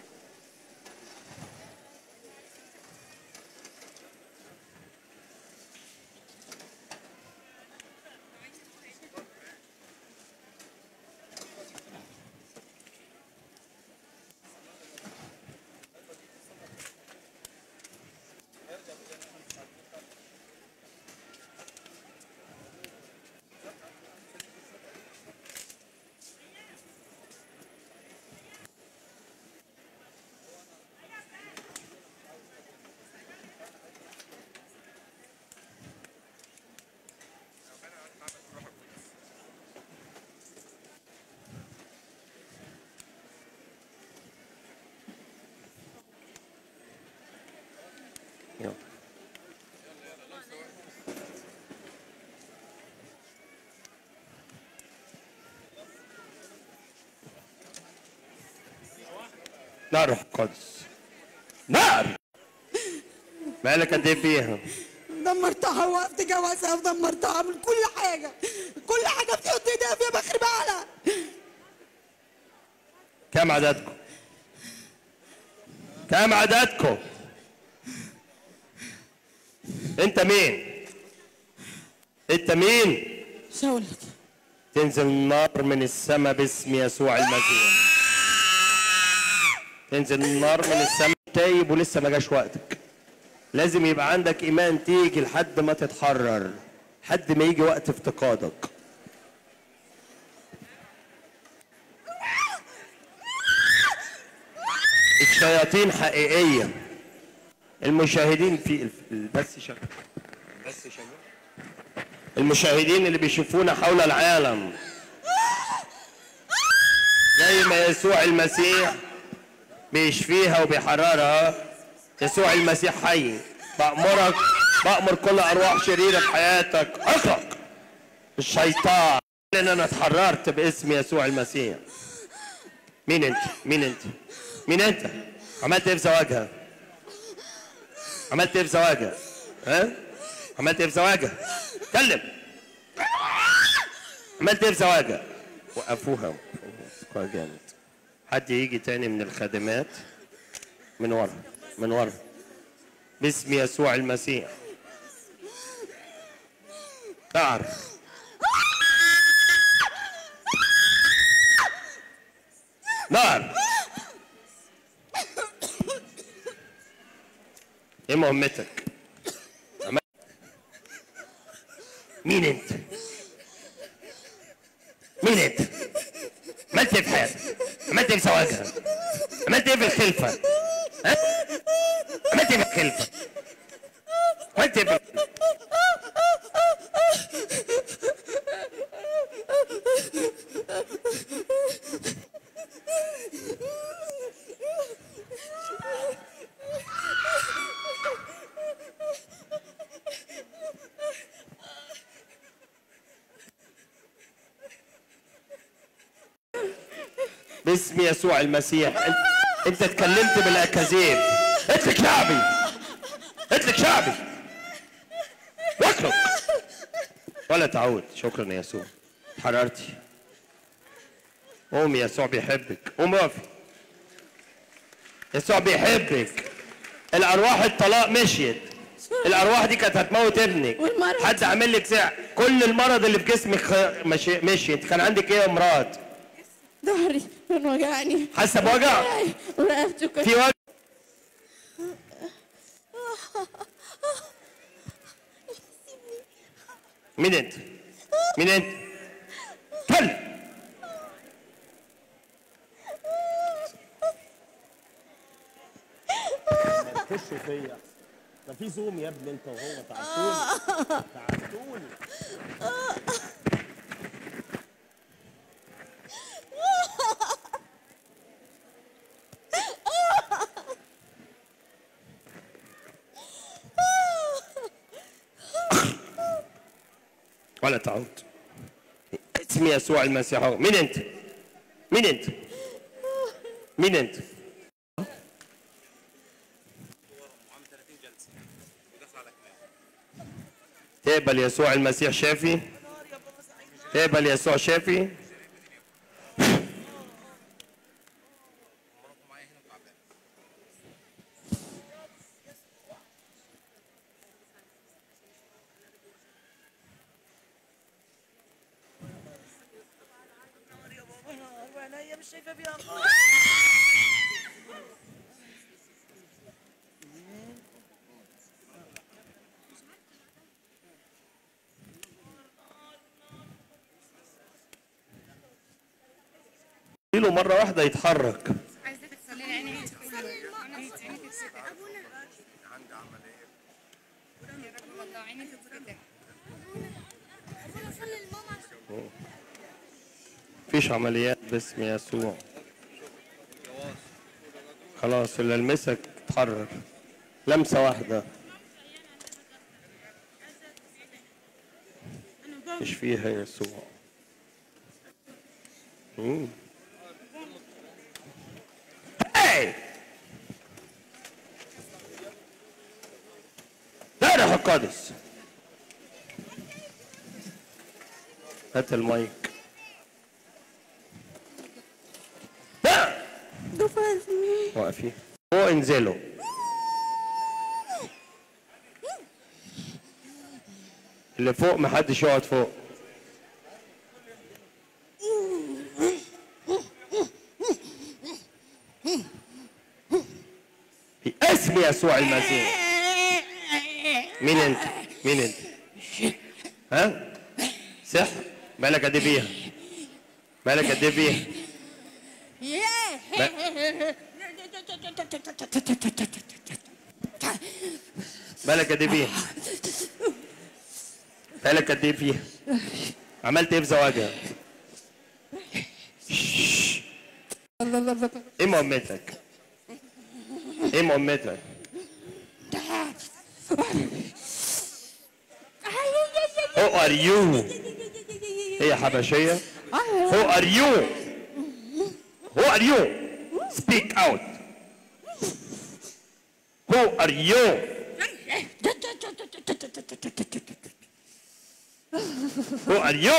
يلا. نار روح القدس نار مالك قد ايه فيها؟ دمرتها وقفت جوازها ودمرتها من كل حاجه كل حاجه بتحط ايديها فيها بخربها لها كم عددكم كم عددكم انت مين انت مين شاولك تنزل نار من السماء باسم يسوع المسيح تنزل النار من السماء تايب ولسه ما جاش وقتك لازم يبقى عندك ايمان تيجي لحد ما تتحرر لحد ما يجي وقت افتقادك الشياطين حقيقية المشاهدين في البث شغال البث شغال المشاهدين اللي بيشوفونا حول العالم زي ما يسوع المسيح بيشفيها وبيحررها يسوع المسيح حي بأمرك بأمر كل أرواح شريرة في حياتك اخرج الشيطان لأن أنا اتحررت باسم يسوع المسيح مين أنت؟ مين أنت؟ مين أنت؟ عملت إيه في زواجها؟ عملت إيه في زواجها؟ ها؟ عملت إيه في زواجها؟ اتكلم عملت إيه في زواجها؟ وقفوها وقفوها جامد حد يجي تاني من الخادمات من ورا من ورا باسم يسوع المسيح تعرف نار ايه مهمتك عمل- مين انت مين انت عملت ايه في حياتك عملت ايه في زواجها عملت ايه في الخلفه ها عملت ايه في الخلفه عملت ايه في الخلفة؟ باسم يسوع المسيح انت, انت اتكلمت بالاكاذيب اترك شعبي اترك شعبي واترك ولا تعود شكرا يا يسوع حررتي قومي يسوع بيحبك قومي اقفي يسوع بيحبك الارواح الطلاق مشيت الارواح دي كانت هتموت ابنك والمرض. حد عامل لك ساعة كل المرض اللي في جسمك خ- مشي مشي انت كان عندك ايه يا امراض ظهري كان وجعني حاسه بوجع ورقبتي كانت في وجع مين انت مين انت كلم خشوا فيا ده في زوم يا ابني انت وهو تعبتوني تعبتوني ولا تعود اسم يسوع المسيح هو. مين انت مين انت مين انت تقبل يسوع المسيح شافي تقبل يسوع شافي وعينيا مش شايفه بيها له مرة واحدة يتحرك عايزاك تصلي لي عيني عندي عمليه يا رب والله عيني تتفتح مفيش عمليات باسم يسوع خلاص اللي لمسك اتحرر لمسة واحدة مش فيها يسوع مم. هاي لا روح القدس هات المايك وقفي فوق انزلوا اللي فوق محدش يقعد فوق باسم يسوع المسيح مين انت مين انت ها سحر مالك قد ايه بيها مالك قد ايه بيها مالك قد ايه بيها مالك قد ايه فيها عملت ايه في زواجها ايه مهمتك ايه مهمتك Who are you? هي حبشية Who are you? Who are you? Speak out. Who are you? Who are you?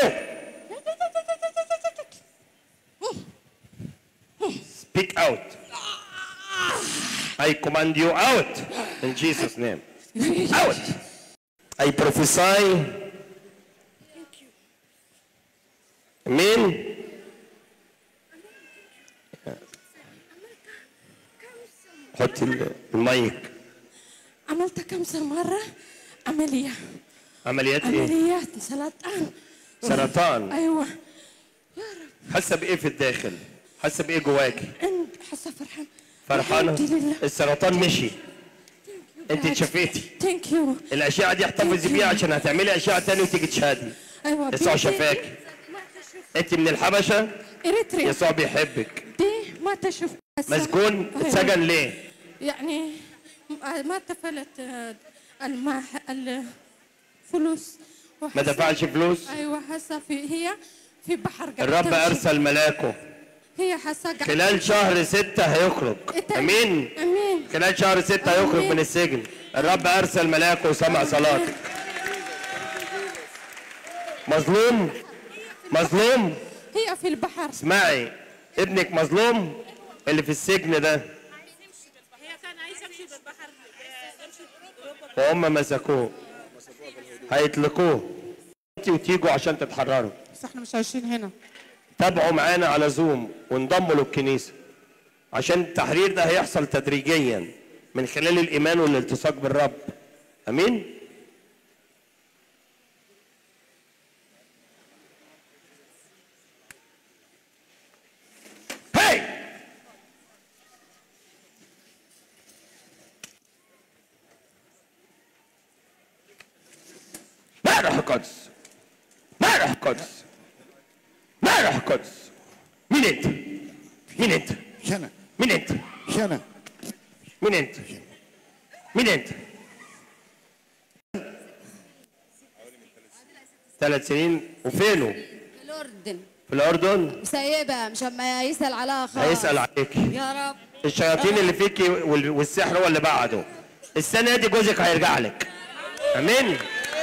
Speak out. I command you out in Jesus' name. Out. I prophesy. Amen. حط ال- المايك عملت كم مرة عملية عمليات ايه؟ عمليات سرطان سرطان أيوة حاسه بايه في الداخل؟ حاسه بايه جواكي؟ أنت حاسة فرحان فرحانه؟ الحمد لله. السرطان مشي انت اتشفيتي ثانك يو الاشعه دي احتفظي بيها عشان هتعملي اشعه تاني وتيجي تشهدي أيوة يسوع بنتي- شفاكي انت من الحبشه إريتريا يسوع بيحبك دي ما تشوف مسجون أيوة. اتسجن ليه؟ يعني ما دفعت الماء الفلوس ما دفعش فلوس ايوه هسه في هي في بحر قاعدة الرب تمشي. ارسل ملاكه هي هسه قاعدة خلال شهر ستة هيخرج إنت- امين امين خلال شهر ستة هيخرج أمين. من السجن الرب ارسل ملاكه وسمع صلاتك مظلوم مظلوم هي في البحر اسمعي ابنك مظلوم اللي في السجن ده هي كان عايزه امشي بالبحر وهم مسكوه هيطلقوه انت وتيجوا عشان تتحرروا بس احنا مش عايشين هنا تابعوا معانا على زوم وانضموا للكنيسه عشان التحرير ده هيحصل تدريجيا من خلال الايمان والالتصاق بالرب امين هاي ما روح القدس ما روح القدس ما روح القدس مين انت؟ مين انت؟ شنا مين انت؟ شنا مين انت؟ مين انت؟ ثلاث سنين وفينه؟ في الأردن في الأردن مسيبة مش أما يسأل عليها خالص هيسأل عليك يا رب الشياطين اللي فيكي وال- والسحر هو اللي بعده السنة دي جوزك هيرجع لك امين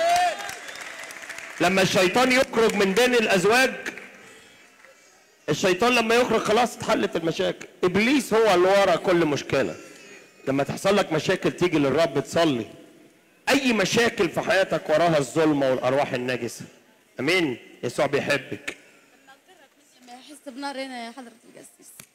لما الشيطان يخرج من بين الازواج الشيطان لما يخرج خلاص اتحلت المشاكل ابليس هو اللي ورا كل مشكله لما تحصل لك مشاكل تيجي للرب تصلي اي مشاكل في حياتك وراها الظلمه والارواح النجسه امين يسوع بيحبك لما يحس بنار هنا يا حضرة القسيس